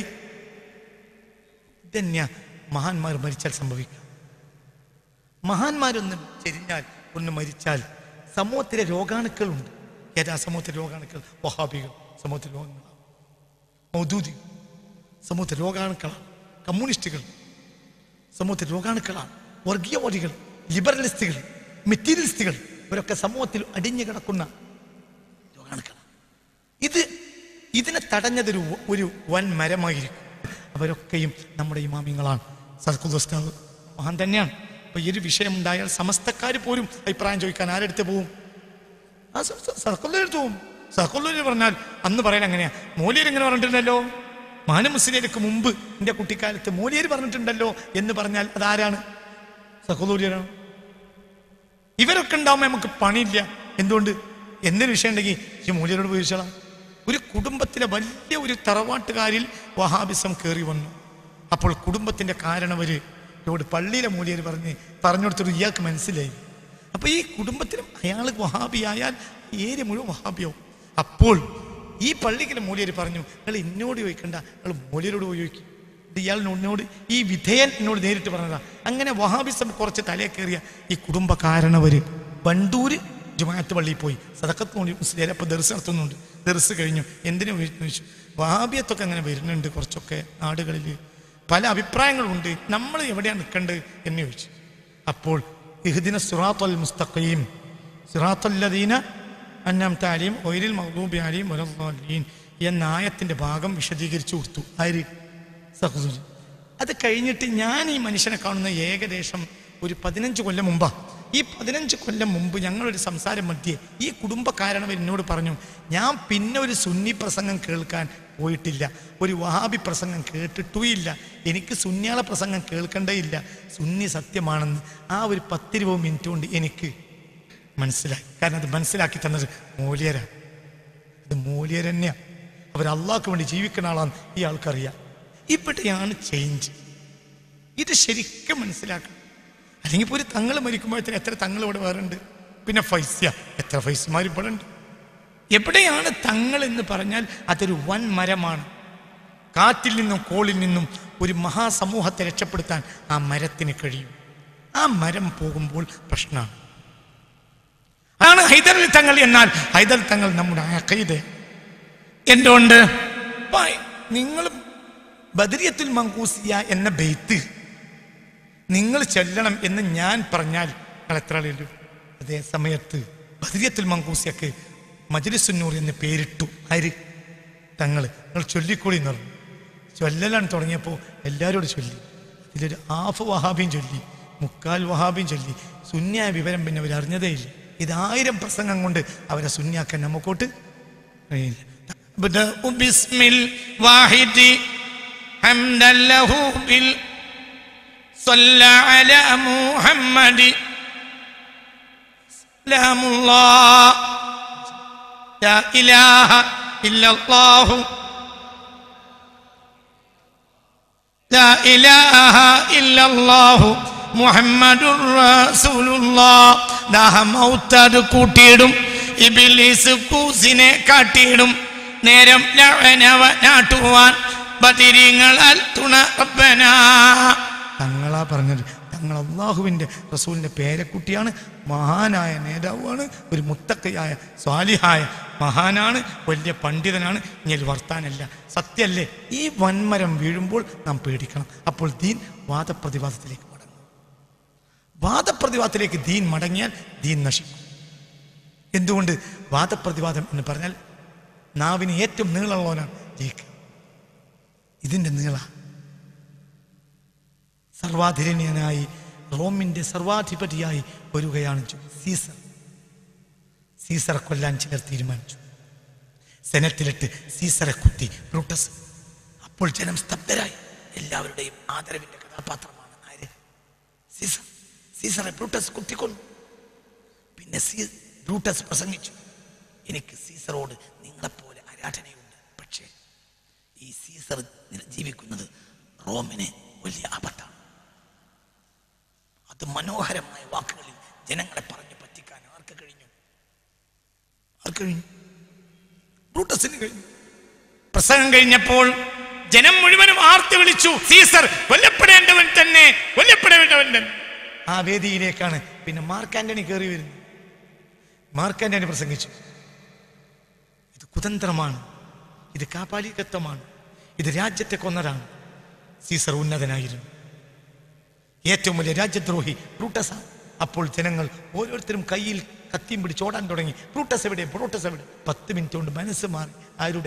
ഇതന്നെയാ മഹാന്മാർ മരിച്ചാൽ സംഭവിക്കുക മഹാന്മാരൊന്ന് ചെരിഞ്ഞാൽ ഒന്ന് മരിച്ചാൽ സമൂഹത്തിലെ രോഗാണുക്കളുണ്ട് ഏതാ സമൂഹത്തിലെ രോഗാണുക്കൾ വഹാബികൾ സമൂഹത്തിലെ രോഗങ്ങളാണ് മൗദൂദികൾ സമൂഹത്തിലെ രോഗാണുക്കളാണ് കമ്മ്യൂണിസ്റ്റുകൾ സമൂഹത്തിൽ രോഗാണുക്കളാണ് വർഗീയവാദികൾ ലിബറലിസ്റ്റുകൾ മെറ്റീരിയലിസ്റ്റുകൾ ഇവരൊക്കെ സമൂഹത്തിൽ അടിഞ്ഞു കിടക്കുന്ന രോഗാണുക്കളാണ് ഇത് ഇതിനെ തടഞ്ഞതൊരു ഒരു വൻ മരമായിരിക്കും അവരൊക്കെയും നമ്മുടെ ഇമാമിങ്ങളാണ് സർക്കുദോസ്താവ് മഹാൻ തന്നെയാണ് അപ്പൊ ഈ ഒരു വിഷയം ഉണ്ടായാൽ സമസ്തക്കാർ പോലും അഭിപ്രായം ചോദിക്കാൻ ആരെടുത്ത് പോവും ആ സർക്കുള്ളടുത്ത് പോവും സർക്കുള്ളൂർ പറഞ്ഞാൽ അന്ന് പറയാൻ അങ്ങനെയാ മൂലിയർ ഇങ്ങനെ പറഞ്ഞിട്ടുണ്ടല്ലോ മാന മുസ്ലിയർക്ക് മുമ്പ് എൻ്റെ കുട്ടിക്കാലത്ത് മൂലിയർ പറഞ്ഞിട്ടുണ്ടല്ലോ എന്ന് പറഞ്ഞാൽ അതാരാണ് സഹോദരിയരാണ് ഇവരൊക്കെ ഉണ്ടാവുമ്പോൾ നമുക്ക് പണിയില്ല എന്തുകൊണ്ട് എന്തൊരു വിഷയം ഉണ്ടെങ്കിൽ ഈ മൂല്യരോട് ചോദിച്ചോളാം ഒരു കുടുംബത്തിലെ വലിയ ഒരു തറവാട്ടുകാരിൽ വഹാബിസം കയറി വന്നു അപ്പോൾ കുടുംബത്തിന്റെ കാരണവര് ഇവരോട് പള്ളിയിലെ മൂല്യർ പറഞ്ഞ് പറഞ്ഞു കൊടുത്തൊരു ഇയാൾക്ക് മനസ്സിലായി അപ്പൊ ഈ കുടുംബത്തിലും അയാൾ വഹാബിയായാൽ ഈ ഏരിയ മുഴുവൻ വഹാബിയാവും അപ്പോൾ ഈ പള്ളിക്കിലെ മൂല്യർ പറഞ്ഞു നിങ്ങൾ എന്നോട് ചോദിക്കണ്ട നിങ്ങൾ മൂല്യരോട് പോയി ചോദിക്കും ഇത് ഇയാൾ എന്നോട് ഈ വിധേയൻ എന്നോട് നേരിട്ട് പറഞ്ഞതാ അങ്ങനെ വഹാബിസം കുറച്ച് തലേ കയറിയ ഈ കുടുംബ കാരണവര് വണ്ടൂര് ജുമാഅത്ത് പള്ളിയിൽ പോയി സദക്കത്ത് മോടി മുസ്ലിം അപ്പോൾ ദർസ് നടത്തുന്നുണ്ട് ദർസ് കഴിഞ്ഞു എന്തിനു ചോദിച്ചു വഹാബിയത്തൊക്കെ അങ്ങനെ വരുന്നുണ്ട് കുറച്ചൊക്കെ നാടുകളിൽ പല അഭിപ്രായങ്ങളുണ്ട് നമ്മൾ എവിടെയാണ് നിൽക്കേണ്ടത് എന്ന് ചോദിച്ചു അപ്പോൾ ഇഹ്ദിന സുറാത്തൽ മുസ്തഖീം സിറാത്തല്ലദീന അന്നാം താലിയും ഒയിരിൽ മഹബൂബി അലിയും വലീൻ എന്ന ആയത്തിന്റെ ഭാഗം വിശദീകരിച്ചു കൊടുത്തു ആര് സഹസുജി അത് കഴിഞ്ഞിട്ട് ഞാൻ ഈ മനുഷ്യനെ കാണുന്ന ഏകദേശം ഒരു പതിനഞ്ച് കൊല്ലം മുമ്പാ ഈ പതിനഞ്ച് കൊല്ലം മുമ്പ് ഞങ്ങളൊരു സംസാരം മധ്യേ ഈ കുടുംബക്കാരണം എന്നോട് പറഞ്ഞു ഞാൻ പിന്നെ ഒരു സുന്നി പ്രസംഗം കേൾക്കാൻ പോയിട്ടില്ല ഒരു വഹാബി പ്രസംഗം കേട്ടിട്ടുമില്ല എനിക്ക് സുന്യാള പ്രസംഗം കേൾക്കേണ്ടേ ഇല്ല സുന്നി സത്യമാണെന്ന് ആ ഒരു പത്തിരുപത് മിനിറ്റ് കൊണ്ട് എനിക്ക് മനസ്സിലായി കാരണം അത് മനസ്സിലാക്കി തന്നത് മൂല്യരാണ് ഇത് മൂല്യർ തന്നെയാണ് അവർ അള്ളാഹ്ക്ക് വേണ്ടി ജീവിക്കുന്ന ആളാന്ന് ഈ ആൾക്കറിയാം ഇവിടെയാണ് ചേഞ്ച് ഇത് ശരിക്കും മനസ്സിലാക്കണം അല്ലെങ്കിൽ ഇപ്പോൾ ഒരു തങ്ങൾ മരിക്കുമ്പോഴത്തേന് എത്ര തങ്ങൾ ഇവിടെ വേറുണ്ട് പിന്നെ ഫൈസ്യ എത്ര ഫൈസ്യമാർ ഇവിടെ ഉണ്ട് എവിടെയാണ് തങ്ങൾ എന്ന് പറഞ്ഞാൽ അതൊരു വൻ മരമാണ് കാറ്റിൽ നിന്നും കോളിൽ നിന്നും ഒരു മഹാസമൂഹത്തെ രക്ഷപ്പെടുത്താൻ ആ മരത്തിന് കഴിയും ആ മരം പോകുമ്പോൾ പ്രശ്നമാണ് അതാണ് ഹൈദർ അലി തങ്ങൾ എന്നാൽ ഹൈദർ തങ്ങൾ നമ്മുടെ അഖീദ എന്തുകൊണ്ട് പ- നിങ്ങൾ ബദരിയത്തുൽ മങ്കൂസിയ എന്ന ബെയ്ത്ത് നിങ്ങൾ ചെല്ലണം എന്ന് ഞാൻ പറഞ്ഞാൽ നിങ്ങൾ എത്ര ആളുള്ളൂ അതേ സമയത്ത് ബദരിയത്തുൽ മങ്കൂസിയക്ക് മജ്ലിസുന്നൂർ എന്ന് പേരിട്ടു ആര് തങ്ങൾ നിങ്ങൾ ചൊല്ലിക്കൂടി എന്ന് പറഞ്ഞു ചൊല്ലലാണ് തുടങ്ങിയപ്പോൾ എല്ലാവരോടും ചൊല്ലി ഇതിലൊരു ഹാഫ് വഹാബിയും ചൊല്ലി മുക്കാൽ വഹാബിയും ചൊല്ലി സുന്യായ വിവരം പിന്നെ അവർ അറിഞ്ഞതേ ഇല്ല ഇതായിരം പ്രസംഗം കൊണ്ട് അവരെ സുന്യാക്കാൻ നമുക്കോട്ട് കഴിയില്ല أبدأ بسم الواحد حمدا له بال صلى على محمد سلام الله لا إله إلا الله لا إله إلا الله മുഹമ്മദ് മൗത്തത് കൂട്ടിയിടും ഇബിലിസ് കൂസിനെ കാട്ടിയിടും നേരം ലഅനവ നാട്ടുവാൻ ബദിരിങ്ങളാൽ തുണ റബ്ബനാ തങ്ങളാ പറഞ്ഞത് തങ്ങൾ അള്ളാഹുവിൻ്റെ റസൂലിൻ്റെ പേരക്കുട്ടിയാണ് മഹാനായ നേതാവാണ് ഒരു മുത്തക്കയായ സ്വാലിഹായ മഹാനാണ് വലിയ പണ്ഡിതനാണ് ഇനി വർത്താനല്ല സത്യല്ലേ ഈ വൻമരം വീഴുമ്പോൾ നാം പേടിക്കണം അപ്പോൾ ദീൻ വാദപ്രതിവാദത്തിലേക്ക് മടങ്ങും വാദപ്രതിവാദത്തിലേക്ക് ദീൻ മടങ്ങിയാൽ ദീൻ നശിക്കും എന്തുകൊണ്ട് വാദപ്രതിവാദം എന്ന് പറഞ്ഞാൽ നാവിന് ഏറ്റവും നീളമുള്ളവനാണ് ജയിക്കുക ഇതിൻ്റെ നീള സർവാധിരണ്യനായി റോമിന്റെ സർവാധിപതിയായി വരികയാണ് ജു- സീസർ സീസറെ കൊല്ലാൻ ചിലർ തീരുമാനിച്ചു സെനറ്റിലിട്ട് സീസറെ കുത്തി ബ്രൂട്ടസ് അപ്പോൾ ജനം സ്തബ്ധരായി എല്ലാവരുടെയും ആദരവിന്റെ കഥാപാത്രമാണ് ആര് സീസർ സീസറെ ബ്രൂട്ടസ് കുത്തിക്കൊന്നു പിന്നെ സീ ബ്രൂട്ടസ് പ്രസംഗിച്ചു എനിക്ക് സീസറോട് നിങ്ങളെപ്പോലെ ആരാധനയുണ്ട് പക്ഷേ ഈ സീസർ നില- ജീവിക്കുന്നത് റോമിന് വലിയ ആപത്താണ് അത് മനോഹരമായ വാക്കുകളിൽ ജനങ്ങളെ പറഞ്ഞു പറ്റിക്കാൻ ആർക്ക് കഴിഞ്ഞു ആർക്ക് കഴിഞ്ഞു ബ്രൂട്ടസിന് കഴിഞ്ഞു പ്രസംഗം കഴിഞ്ഞപ്പോൾ ജനം മുഴുവനും ആർത്തി വിളിച്ചു സീസർ കൊല്ലപ്പെടേണ്ടവൻ തന്നെ കൊല്ലപ്പെടേണ്ടവൻ തന്നെ ആ വേദിയിലേക്കാണ് പിന്നെ മാർക്ക് ആന്റണി കയറി വരുന്നത് മാർക്ക് ആന്റണി പ്രസംഗിച്ചു ഇത് കുതന്ത്രമാണ് ഇത് കാപാലികത്വമാണ് ഇത് രാജ്യത്തെ കൊന്നതാണ് സീസർ ഉന്നതനായിരുന്നു ഏറ്റവും വലിയ രാജ്യദ്രോഹി ബ്രൂട്ടസ് അപ്പോൾ ജനങ്ങൾ ഓരോരുത്തരും കയ്യിൽ കത്തിയും പിടിച്ച് ഓടാൻ തുടങ്ങി ബ്രൂട്ടസ് എവിടെ ബ്രൂട്ടസ് എവിടെ പത്ത് മിനിറ്റ് കൊണ്ട് മനസ്സ് മാറി ആരുടെ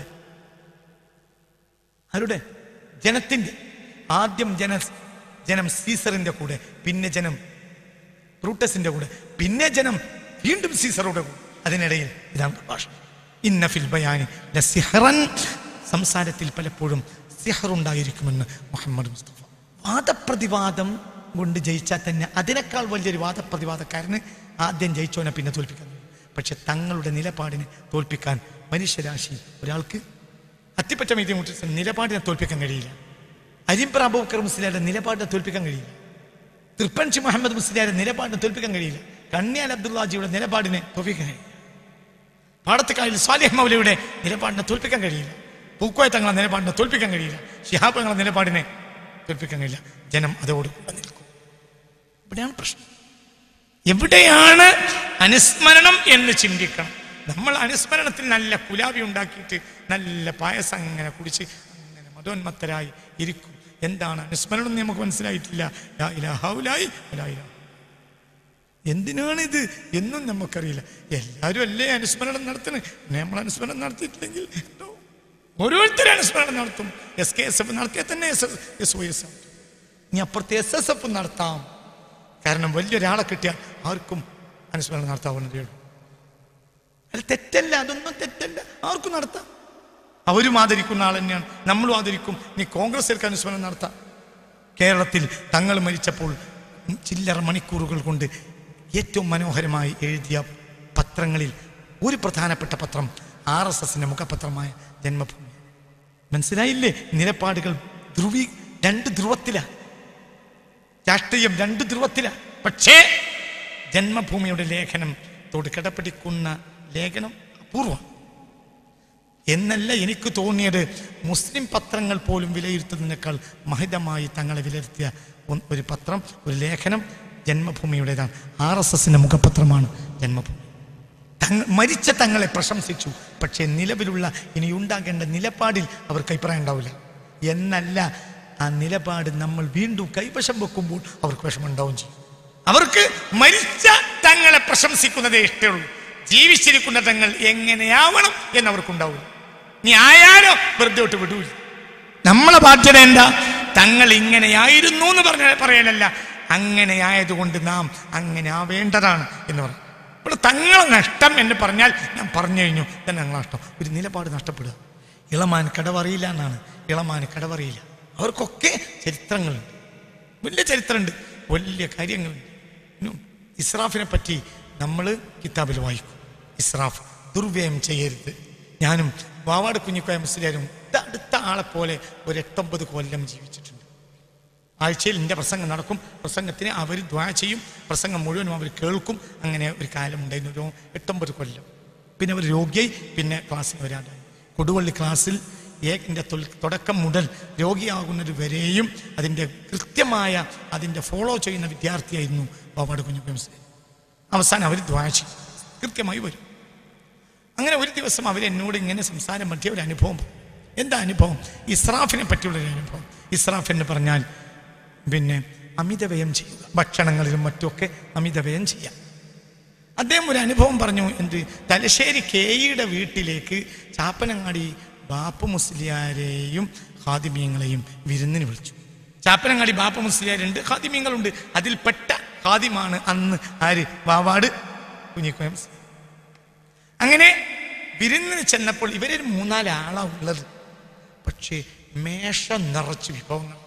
ആരുടെ ജനത്തിന്റെ ആദ്യം ജന ജനം സീസറിന്റെ കൂടെ പിന്നെ ജനം ബ്രൂട്ടസിന്റെ കൂടെ പിന്നെ ജനം വീണ്ടും സീസറുടെ കൂടെ അതിനിടയിൽ ഇതാണ് പ്രഭാഷണം ഇന്ന ഫിൽ ബയാനി ലസിഹറൻ സംസാരത്തിൽ പലപ്പോഴും സിഹറുണ്ടായിരിക്കുമെന്ന് മുഹമ്മദ് മുസ്തഫ വാദപ്രതിവാദം കൊണ്ട് ജയിച്ചാൽ തന്നെ അതിനേക്കാൾ വലിയൊരു വാദപ്രതിവാദക്കാരന് ആദ്യം ജയിച്ചോനെ പിന്നെ തോൽപ്പിക്കാൻ കഴിയും. പക്ഷെ തങ്ങളുടെ നിലപാടിനെ തോൽപ്പിക്കാൻ മനുഷ്യരാശി ഒരാൾക്ക് അത്തിപ്പറ്റ മീതി മുട്ടിച്ച നിലപാടിനെ തോൽപ്പിക്കാൻ കഴിയില്ല അരിമ്പ്ര അബൂബക്കർ മുസ്ലിയാരുടെ നിലപാടിനെ തോൽപ്പിക്കാൻ കഴിയില്ല തൃപ്പൻചി മുഹമ്മദ് മുസ്ലിയാരുടെ നിലപാടിനെ തോൽപ്പിക്കാൻ കഴിയില്ല കണ്ണിയാൽ അബ്ദുള്ളാജിയുടെ നിലപാടിനെ തോൽപ്പിക്കാൻ കഴിയില്ല പാടത്തുകാരിൽ സ്വാലിഹ് മൗലയുടെ നിലപാടിനെ തോൽപ്പിക്കാൻ കഴിയില്ല പൂക്കോയ തങ്ങളെ നിലപാടിനെ തോൽപ്പിക്കാൻ കഴിയില്ല ഷിഹാബ് തങ്ങളെ നിലപാടിനെ തോൽപ്പിക്കാൻ കഴിയില്ല ജനം അതോട് കൂടെ നിൽക്കും ഇവിടെയാണ് പ്രശ്നം എവിടെയാണ് അനുസ്മരണം എന്ന് ചിന്തിക്കണം നമ്മൾ അനുസ്മരണത്തിൽ നല്ല കുലാവി ഉണ്ടാക്കിയിട്ട് നല്ല പായസം അങ്ങനെ കുടിച്ച് അങ്ങനെ മതോന്മത്തരായി ഇരിക്കും എന്താണ് അനുസ്മരണം എന്ന് നമുക്ക് മനസ്സിലായിട്ടില്ല ലാ ഇലാഹ ഇല്ലല്ലാഹ്, വലാ ഇലാഹ. എന്തിനാണിത് എന്നും നമുക്കറിയില്ല എല്ലാവരും അല്ലേ അനുസ്മരണം നടത്തണേ നമ്മൾ അനുസ്മരണം നടത്തിയിട്ടില്ലെങ്കിൽ ഉണ്ടോ? ഓരോരുത്തരും അനുസ്മരണം നടത്തും എസ് കെ എസ് എഫ് നടത്തിയാൽ തന്നെ എസ് എസ് ഒ എസ് ഇനി അപ്പുറത്തെ എസ് എസ് എഫ് നടത്താം കാരണം വലിയൊരാളെ കിട്ടിയാൽ ആർക്കും അനുസ്മരണം നടത്താവുന്നതേ ഉള്ളൂ അത് തെറ്റല്ല അതൊന്നും തെറ്റല്ല ആർക്കും നടത്താം അവരും ആദരിക്കുന്ന ആൾ തന്നെയാണ് നമ്മളും ആദരിക്കും ഇനി കോൺഗ്രസ്സുകാർക്ക് അനുസ്മരണം നടത്താം കേരളത്തിൽ തങ്ങൾ മരിച്ചപ്പോൾ ചില്ലറ മണിക്കൂറുകൾ കൊണ്ട് ഏറ്റവും മനോഹരമായി എഴുതിയ പത്രങ്ങളിൽ ഒരു പ്രധാനപ്പെട്ട പത്രം ആർ എസ് എസിന്റെ മുഖപത്രമായ ജന്മഭൂമി മനസ്സിലായില്ലേ നിലപാടുകൾ ധ്രുവി രണ്ട് ധ്രുവത്തിലാണ് രാഷ്ട്രീയം രണ്ട് ധ്രുവത്തില പക്ഷേ ജന്മഭൂമിയുടെ ലേഖനം തോട് കിടപിടിക്കുന്ന ലേഖനം അപൂർവം എന്നല്ല എനിക്ക് തോന്നിയത് മുസ്ലിം പത്രങ്ങൾ പോലും വിലയിരുത്തുന്നതിനേക്കാൾ മഹിതമായി തങ്ങളെ വിലയിരുത്തിയ ഒ- ഒരു പത്രം ഒരു ലേഖനം ജന്മഭൂമിയുടേതാണ് ആർ എസ് എസിന്റെ മുഖപത്രമാണ് ജന്മഭൂമി തങ്ങ മരിച്ച തങ്ങളെ പ്രശംസിച്ചു പക്ഷേ നിലവിലുള്ള ഇനി ഉണ്ടാകേണ്ട നിലപാടിൽ അവർക്ക് അഭിപ്രായം ഉണ്ടാവില്ല എന്നല്ല ആ നിലപാട് നമ്മൾ വീണ്ടും കൈവശം വെക്കുമ്പോൾ അവർക്ക് വിഷമമുണ്ടാവും ചെയ്യും അവർക്ക് മരിച്ച തങ്ങളെ പ്രശംസിക്കുന്നതേ ഇഷ്ടമുള്ളൂ ജീവിച്ചിരിക്കുന്ന തങ്ങൾ എങ്ങനെയാവണം എന്നവർക്കുണ്ടാവില്ല നീ ആയാലോ വെറുതെ വിട്ട് വിടൂല നമ്മളെ ബാധ്യത എന്താ തങ്ങൾ ഇങ്ങനെയായിരുന്നു എന്ന് പറഞ്ഞ പറയാനല്ല അങ്ങനെ ആയതുകൊണ്ട് നാം അങ്ങനെ ആവേണ്ടതാണ് എന്ന് പറഞ്ഞു ഇവിടെ തങ്ങളെ നഷ്ടം എന്ന് പറഞ്ഞാൽ ഞാൻ പറഞ്ഞു കഴിഞ്ഞു തന്നെ ഞങ്ങളെ നഷ്ടം ഒരു നിലപാട് നഷ്ടപ്പെടുക ഇളമാൻ കടവറിയില്ല എന്നാണ് ഇളമാൻ കടവറിയില്ല അവർക്കൊക്കെ ചരിത്രങ്ങളുണ്ട് വലിയ ചരിത്രമുണ്ട് വലിയ കാര്യങ്ങളുണ്ട് ഇന്നും ഇസ്രാഫിനെ പറ്റി നമ്മൾ കിതാബിൽ വായിക്കും ഇസ്രാഫ് ദുർവ്യയം ചെയ്യരുത് ഞാനും വാവാട് കുഞ്ഞിക്കോയ മുസ്ലിയാരും അടുത്ത ആളെ പോലെ ഒരു എട്ടൊമ്പത് കൊല്ലം ജീവിച്ചിട്ടുണ്ട് ആഴ്ചയിൽ എൻ്റെ പ്രസംഗം നടക്കും പ്രസംഗത്തിന് അവർ ദ്വാ ചെയ്യും പ്രസംഗം മുഴുവനും അവർ കേൾക്കും അങ്ങനെ ഒരു കാലം ഉണ്ടായിരുന്നു ഒരു എട്ടൊമ്പത് കൊല്ലം പിന്നെ അവർ രോഗിയായി പിന്നെ ക്ലാസ്സിൽ വരാതായി കൊടുവള്ളി ക്ലാസ്സിൽ ഏകിൻ്റെ തുടക്കം മുതൽ രോഗിയാകുന്നത് വരെയും അതിൻ്റെ കൃത്യമായ അതിൻ്റെ ഫോളോ ചെയ്യുന്ന വിദ്യാർത്ഥിയായിരുന്നു ബാബാട് കുഞ്ഞു മുസ്ലിം അവസാനം അവർ ദ്വാ ചെയ്യും കൃത്യമായി വരും അങ്ങനെ ഒരു ദിവസം അവർ എന്നോട് ഇങ്ങനെ സംസാരം പറ്റിയ ഒരു അനുഭവം പറഞ്ഞു. എന്താ അനുഭവം ഇസ്രാഫിനെ പറ്റിയുള്ള ഒരു അനുഭവം ഇസ്രാഫ് എന്ന് പറഞ്ഞാൽ പിന്നെ അമിതവ്യയം ചെയ്യുക ഭക്ഷണങ്ങളിലും മറ്റുമൊക്കെ അമിതവ്യയം ചെയ്യാം അദ്ദേഹം ഒരു അനുഭവം പറഞ്ഞു എന്ത് തലശ്ശേരി കേയുടെ വീട്ടിലേക്ക് ചാപ്പനങ്ങാടി ബാപ്പു മുസ്ലിയാരെയും ഹാദിമീങ്ങളെയും വിരുന്നിന് വിളിച്ചു ചാപ്പനങ്ങാടി ബാപ്പു മുസ്ലിയാരുണ്ട് ഹാദിമീങ്ങളുണ്ട് അതിൽപ്പെട്ട ഹാദിമാണ് അന്ന് ആര് വാവാട് കുഞ്ഞിക്കോയം മുസ്ലിയാർ. അങ്ങനെ വിരുന്നിന് ചെന്നപ്പോൾ ഇവരൊരു മൂന്നാല് ആളാ ഉള്ളത് പക്ഷേ മേശ നിറച്ച് വിഭവങ്ങൾ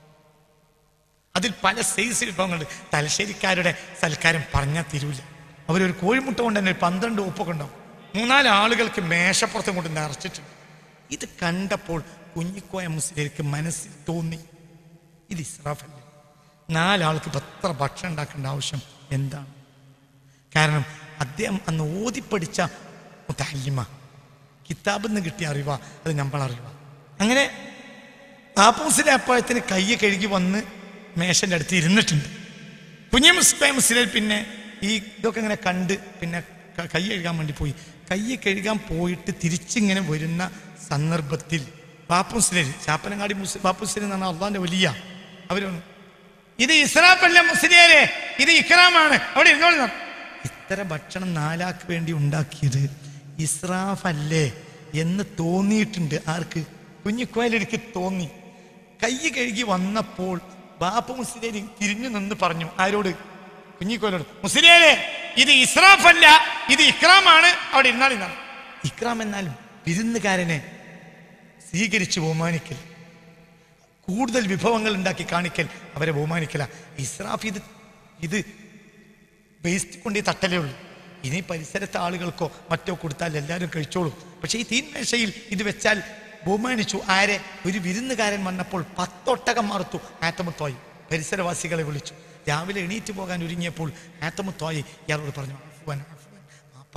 അതിൽ പല സൈസ് വിഭവങ്ങളുണ്ട് തലശ്ശേരിക്കാരുടെ സൽക്കാരം പറഞ്ഞാൽ തീരൂല അവരൊരു കോഴിമുട്ട കൊണ്ട് തന്നെ ഒരു പന്ത്രണ്ട് ഉപ്പൊക്കെ ഉണ്ടാവും മൂന്നാല് ആളുകൾക്ക് മേശപ്പുറത്തും കൊണ്ട് നിറച്ചിട്ടുണ്ട് ഇത് കണ്ടപ്പോൾ കുഞ്ഞിക്കോയ മുസ്ലിർക്ക് മനസ്സിൽ തോന്നി ഇത് ഇസ്രാഫല്ലേ നാലാൾക്ക് ഇപ്പം എത്ര ഭക്ഷണം ഉണ്ടാക്കേണ്ട ആവശ്യം എന്താണ് കാരണം അദ്ദേഹം അന്ന് ഓതിപ്പടിച്ച മുത്തല്ലിമ കിതാബിൽ നിന്ന് കിട്ടിയ അറിവാ അത് നമ്മൾ അറിവാ അങ്ങനെ ആപ്പൂസിലെ അപ്പോഴത്തിന് കയ്യ് കഴുകി വന്ന് മേശൻ്റെ അടുത്ത് ഇരുന്നിട്ടുണ്ട് കുഞ്ഞു മുസ്ലിം മുസ്ലിം പിന്നെ ഈ ഇതൊക്കെ ഇങ്ങനെ കണ്ട് പിന്നെ ക- കൈ കഴുകാൻ വേണ്ടി പോയി കൈ കഴുകാൻ പോയിട്ട് തിരിച്ചിങ്ങനെ വരുന്ന സന്ദർഭത്തിൽ ബാപ്പുസ്ലിം ചാപ്പനങ്ങാടി മുസ്ലിം ബാപ്പുസ്ലിം എന്ന് പറഞ്ഞാൽ അള്ളാന്റെ വലിയ അവർ ഇത് ഇസ്രാഫല്ല മുസ്ലിയാരെ ഇത് ഇക്രാമാണ് അവിടെ ഇരുന്നോളി എന്ന് പറഞ്ഞു. ഇത്ര ഭക്ഷണം നാലാക്ക് വേണ്ടി ഉണ്ടാക്കിയത് ഇസ്രാഫല്ലേ എന്ന് തോന്നിയിട്ടുണ്ട് ആർക്ക് കുഞ്ഞിക്കോയിലെനിക്ക് തോന്നി കൈ കഴുകി വന്നപ്പോൾ ബാപ്പ മുസ്ലിം തിരിഞ്ഞു നിന്ന് പറഞ്ഞു ആരോട് കുഞ്ഞിക്കോലോട് മുസ്ലിയാരെ ഇത് ഇസ്രാഫല്ല ഇത് ഇക്രാമാണ് അവിടെ ഇരുന്നാൾ ഇരുന്നാൾ ഇക്രാം എന്നാൽ വിരുന്നുകാരനെ സ്വീകരിച്ച് ബഹുമാനിക്കൽ കൂടുതൽ വിഭവങ്ങൾ ഉണ്ടാക്കി കാണിക്കൽ അവരെ ബഹുമാനിക്കല ഇസ്രാഫ് ഇത് ഇത് വേസ്റ്റ് കൊണ്ട് ഈ തട്ടലേ ഉള്ളൂ ഇനി പരിസരത്തെ ആളുകൾക്കോ മറ്റോ കൊടുത്താൽ എല്ലാവരും കഴിച്ചോളും പക്ഷേ ഈ തീന്മേശയിൽ ഇത് വെച്ചാൽ ബഹുമാനിച്ചു ആരെ ഒരു വിരുന്നുകാരൻ വന്നപ്പോൾ പത്തൊട്ടകം മറുത്തു ആറ്റമുത്തോയി പരിസരവാസികളെ വിളിച്ചു രാവിലെ എണീറ്റ് പോകാൻ ഒരുങ്ങിയപ്പോൾ ആറ്റമുത്തോയി ഇയാളോട് പറഞ്ഞു "ആഫ്വാൻ, ആഫ്വാൻ, മാപ്പാക്കണം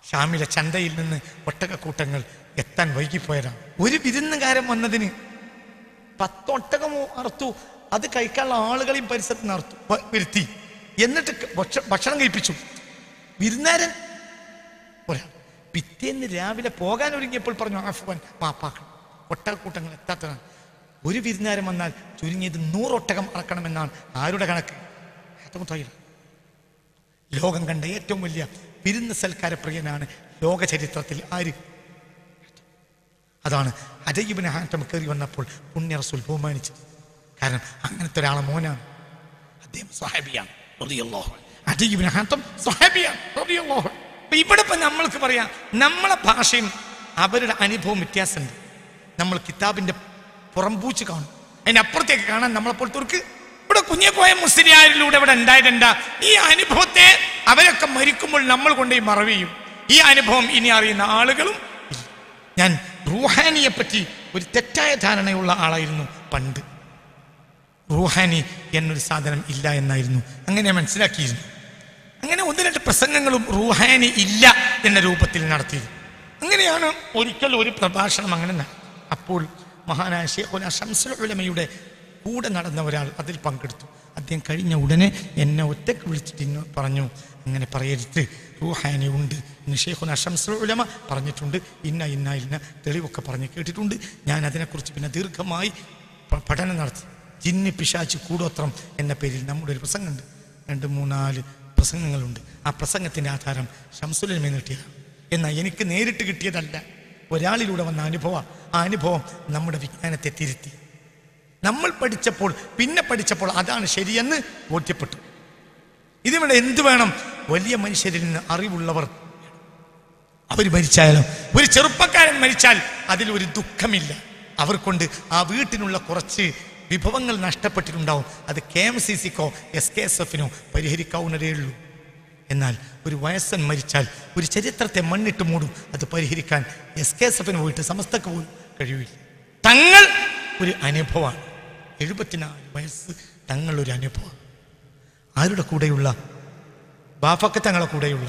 ഷാമിലെ ചന്തയിൽ നിന്ന് ഒട്ടകക്കൂട്ടങ്ങൾ എത്താൻ വൈകിപ്പോയതാണ് ഒരു വിരുന്നുകാരൻ വന്നതിന് പത്തൊട്ടകമോ അറുത്തു അത് കഴിക്കാനുള്ള ആളുകളെയും പരിസരത്ത് നടത്തു വ- വരുത്തി എന്നിട്ട് ക- ഭക്ഷ- ഭക്ഷണം കഴിപ്പിച്ചു വിരുന്നുകാരൻ ഒരാൾ പിറ്റേന്ന് രാവിലെ പോകാൻ ഒരുങ്ങിയപ്പോൾ പറഞ്ഞു ആഫുവാൻ പാപ്പാക്കണം ഒട്ടകക്കൂട്ടങ്ങൾ എത്താത്തതാണ് ഒരു വിരുന്നുകാരൻ വന്നാൽ ചുരുങ്ങിയത് നൂറൊട്ടകം അറക്കണമെന്നാണ് ആരുടെ കണക്ക് അതും തൊഴിൽ ലോകം കണ്ട ഏറ്റവും വലിയ വിരുന്ന് സൽക്കാര പ്രിയനാണ് ലോക ചരിത്രത്തിൽ ആര് അതാണ് അജയ്യബിന് ഹാറ്റം കയറി വന്നപ്പോൾ പുണ്യ റസൂൽ ബഹുമാനിച്ചത് കാരണം അങ്ങനത്തെ ഒരാളെ മോനാണ് അദ്ദേഹം സ്വഹാബിയാണ് റളിയല്ലാഹു അൻഹു. അജയ്യബിന് ഹാറ്റം സ്വഹാബിയാണ് റളിയല്ലാഹു അൻഹു. അപ്പൊ ഇവിടെ ഇപ്പൊ നമ്മൾക്ക് പറയാം നമ്മളെ ഭാഷയും അവരുടെ അനുഭവം വ്യത്യാസമുണ്ട് നമ്മൾ കിതാബിന്റെ പുറംപൂച്ച് കാണും അതിന്റെ അപ്പുറത്തേക്ക് കാണാൻ നമ്മളെ പോലത്തവർക്ക് ഇവിടെ കുഞ്ഞിക്കോയ മുസ്ലിയാരിലൂടെ ഇവിടെ ഉണ്ടായിട്ടുണ്ട് ഈ അനുഭവത്തെ അവരൊക്കെ മരിക്കുമ്പോൾ നമ്മൾ കൊണ്ടുപോയി മറവിയും ഈ അനുഭവം ഇനി അറിയുന്ന ആളുകളും ഇല്ല. ഞാൻ റൂഹാനിയെ പറ്റി ഒരു തെറ്റായ ധാരണയുള്ള ആളായിരുന്നു പണ്ട് റൂഹാനി എന്നൊരു സാധനം ഇല്ല എന്നായിരുന്നു അങ്ങനെ മനസ്സിലാക്കിയിരുന്നു അങ്ങനെ ഒന്ന് രണ്ട് പ്രസംഗങ്ങളും റൂഹാനി ഇല്ല എന്ന രൂപത്തിൽ നടത്തിയത് അങ്ങനെയാണ് ഒരിക്കൽ ഒരു പ്രഭാഷണം അങ്ങനെ നട- അപ്പോൾ മഹാനായ ഷേഖുന ഷംസുൽ ഉലമയുടെ കൂടെ നടന്ന ഒരാൾ അതിൽ പങ്കെടുത്തു അദ്ദേഹം കഴിഞ്ഞ ഉടനെ എന്നെ ഒറ്റക്ക് വിളിച്ചിട്ട് ഇങ്ങ് പറഞ്ഞു അങ്ങനെ പറയരുത് റൂഹാനി ഉണ്ട് ഇന്ന് ഷേഖുന ഷംസുൽ ഉലമ പറഞ്ഞിട്ടുണ്ട് ഇന്ന ഇന്ന ഇന്ന തെളിവൊക്കെ പറഞ്ഞ് കേട്ടിട്ടുണ്ട് ഞാൻ അതിനെക്കുറിച്ച് പിന്നെ ദീർഘമായി പ- പഠനം നടത്തി ജിന്നി പിശാച്ച് കൂടോത്രം എന്ന പേരിൽ നമ്മുടെ ഒരു പ്രസംഗമുണ്ട് രണ്ട് മൂന്നാല് പ്രസംഗങ്ങളുണ്ട് ആ പ്രസംഗത്തിന്റെ ആധാരം ഷംസുലമേ നീട്ടിയതാണ് എന്നാൽ എനിക്ക് നേരിട്ട് കിട്ടിയതല്ല ഒരാളിലൂടെ വന്ന അനുഭവം ആ അനുഭവം നമ്മുടെ വിജ്ഞാനത്തെ തിരുത്തി നമ്മൾ പഠിച്ചപ്പോൾ പിന്നെ പഠിച്ചപ്പോൾ അതാണ് ശരിയെന്ന് ബോധ്യപ്പെട്ടു ഇതിവിടെ എന്ത് വേണം വലിയ മനുഷ്യരിൽ നിന്ന് അറിവുള്ളവർ അവർ മരിച്ചാലും ഒരു ചെറുപ്പക്കാരൻ മരിച്ചാൽ അതിൽ ഒരു ദുഃഖമില്ല അവർ കൊണ്ട് ആ വീട്ടിനുള്ള കുറച്ച് വിഭവങ്ങൾ നഷ്ടപ്പെട്ടിട്ടുണ്ടാവും അത് കെ എം സി സിക്കോ എസ് കെ എസ് എഫിനോ പരിഹരിക്കാവുന്നതേ ഉള്ളൂ എന്നാൽ ഒരു വയസ്സൻ മരിച്ചാൽ ഒരു ചരിത്രത്തെ മണ്ണിട്ട് മൂടും അത് പരിഹരിക്കാൻ എസ് കെ എസ് എഫിന് പോയിട്ട് സമസ്തക്ക് പോലും കഴിയില്ല തങ്ങൾ ഒരു അനുഭവമാണ് എഴുപത്തിനാല് വയസ്സ് തങ്ങൾ ഒരു അനുഭവം ആരുടെ കൂടെയുള്ള ബാഫക്ക തങ്ങളെ കൂടെയുള്ള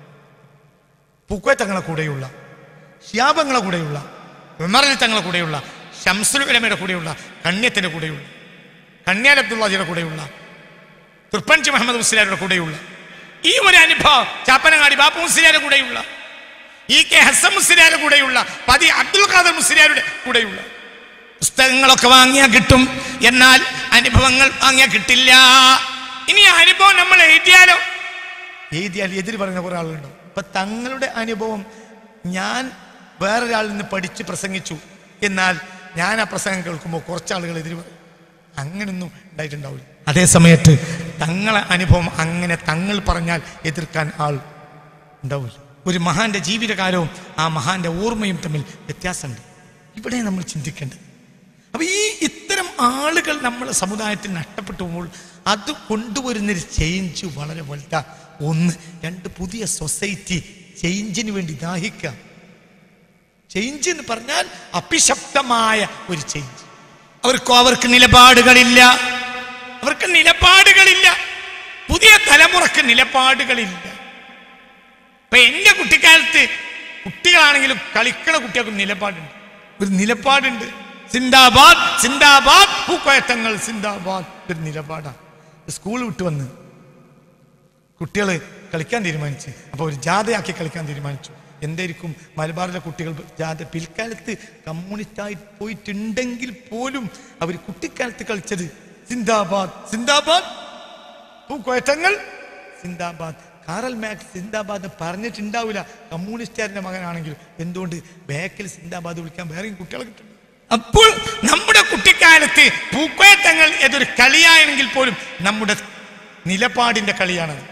പൂക്കോയ തങ്ങളെ കൂടെയുള്ള ഷിയാബങ്ങളെ കൂടെയുള്ള ഉമറിൽ തങ്ങളെ കൂടെയുള്ള ഷംസുൽ ഉലമയുടെ കൂടെയുള്ള കണ്യത്തിന്റെ കൂടെയുള്ള കണ്യാൽ അബ്ദുള്ളാജിയുടെ കൂടെയുള്ള തൃപ്പഞ്ചി മുഹമ്മദ് മുസ്ലിയാരുടെ കൂടെയുള്ള ഈ ഒരു അനുഭവം ചാപ്പനങ്ങാടി ബാപ്പു മുസ്ലിയാരുടെ കൂടെയുള്ള ഈ കെ ഹസൻ മുസ്ലിയാരുടെ കൂടെയുള്ള പതി അബ്ദുൽ ഖാദർ മുസ്ലിയാരുടെ കൂടെയുള്ള പുസ്തകങ്ങളൊക്കെ വാങ്ങിയാൽ കിട്ടും എന്നാൽ അനുഭവങ്ങൾ വാങ്ങിയാൽ കിട്ടില്ല ഇനി ആ അനുഭവം നമ്മൾ എഴുതിയാലോ എഴുതിയാൽ എതിര് പറയുന്ന കുറെ ആളുകളുണ്ടോ ഇപ്പൊ തങ്ങളുടെ അനുഭവം ഞാൻ വേറൊരാളിൽ നിന്ന് പഠിച്ച് പ്രസംഗിച്ചു എന്നാൽ ഞാൻ ആ പ്രസംഗം കേൾക്കുമ്പോൾ കുറച്ച് ആളുകൾ എതിര് പറയും അങ്ങനൊന്നും ഉണ്ടായിട്ടുണ്ടാവില്ല അതേ സമയത്ത് തങ്ങളെ അനുഭവം അങ്ങനെ തങ്ങൾ പറഞ്ഞാൽ എതിർക്കാൻ ആൾ ഉണ്ടാവില്ല ഒരു മഹാന്റെ ജീവിതകാലവും ആ മഹാന്റെ ഓർമ്മയും തമ്മിൽ വ്യത്യാസമുണ്ട് ഇവിടെ നമ്മൾ ചിന്തിക്കേണ്ടത് അപ്പൊ ഈ ഇത്തരം ആളുകൾ നമ്മളെ സമുദായത്തിൽ നഷ്ടപ്പെട്ടു പോകുമ്പോൾ അത് കൊണ്ടുവരുന്നൊരു ചേഞ്ച് വളരെ വലുത ഒന്ന് രണ്ട് പുതിയ സൊസൈറ്റി ചേഞ്ചിന് വേണ്ടി ദാഹിക്കുക ചേഞ്ച് എന്ന് പറഞ്ഞാൽ അഭിശബ്ദമായ ഒരു ചേഞ്ച് അവർക്കോ അവർക്ക് നിലപാടുകളില്ല അവർക്ക് നിലപാടുകളില്ല പുതിയ തലമുറക്ക് നിലപാടുകളില്ല ഇപ്പൊ എന്റെ കുട്ടിക്കാലത്ത് കുട്ടികളാണെങ്കിലും കളിക്കണ കുട്ടികൾക്ക് നിലപാടുണ്ട് ഒരു നിലപാടുണ്ട് സിന്ദാബാദ് സിന്ദാബാദ് പൂക്കോയത്തങ്ങൾ സിന്ദാബാദ് ഒരു നിലപാടാണ് സ്കൂൾ വിട്ട് വന്ന് കുട്ടികൾ കളിക്കാൻ തീരുമാനിച്ച് അപ്പോൾ ഒരു ജാഥയാക്കി കളിക്കാൻ തീരുമാനിച്ചു എന്തായിരിക്കും മലബാറിലെ കുട്ടികൾ ജാഥ പിൽക്കാലത്ത് കമ്മ്യൂണിസ്റ്റായി പോയിട്ടുണ്ടെങ്കിൽ പോലും അവർ കുട്ടിക്കാലത്ത് കളിച്ചത് സിന്ദാബാദ് സിന്ദാബാദ് പൂക്കോയറ്റങ്ങൾ സിന്ദാബാദ് കാറൽ മാക്സ് സിന്ദാബാദ് പറഞ്ഞിട്ടുണ്ടാവില്ല കമ്മ്യൂണിസ്റ്റുകാരന്റെ മകനാണെങ്കിൽ എന്തുകൊണ്ട് ബാക്കിൽ സിന്ദാബാദ് വിളിക്കാൻ വേറെയും കുട്ടികളെ കിട്ടും അപ്പോൾ നമ്മുടെ കുട്ടിക്കാലത്ത് പൂക്കോയത്തങ്ങൾ ഏതൊരു കളിയായെങ്കിൽ പോലും നമ്മുടെ നിലപാടിന്റെ കളിയാണത്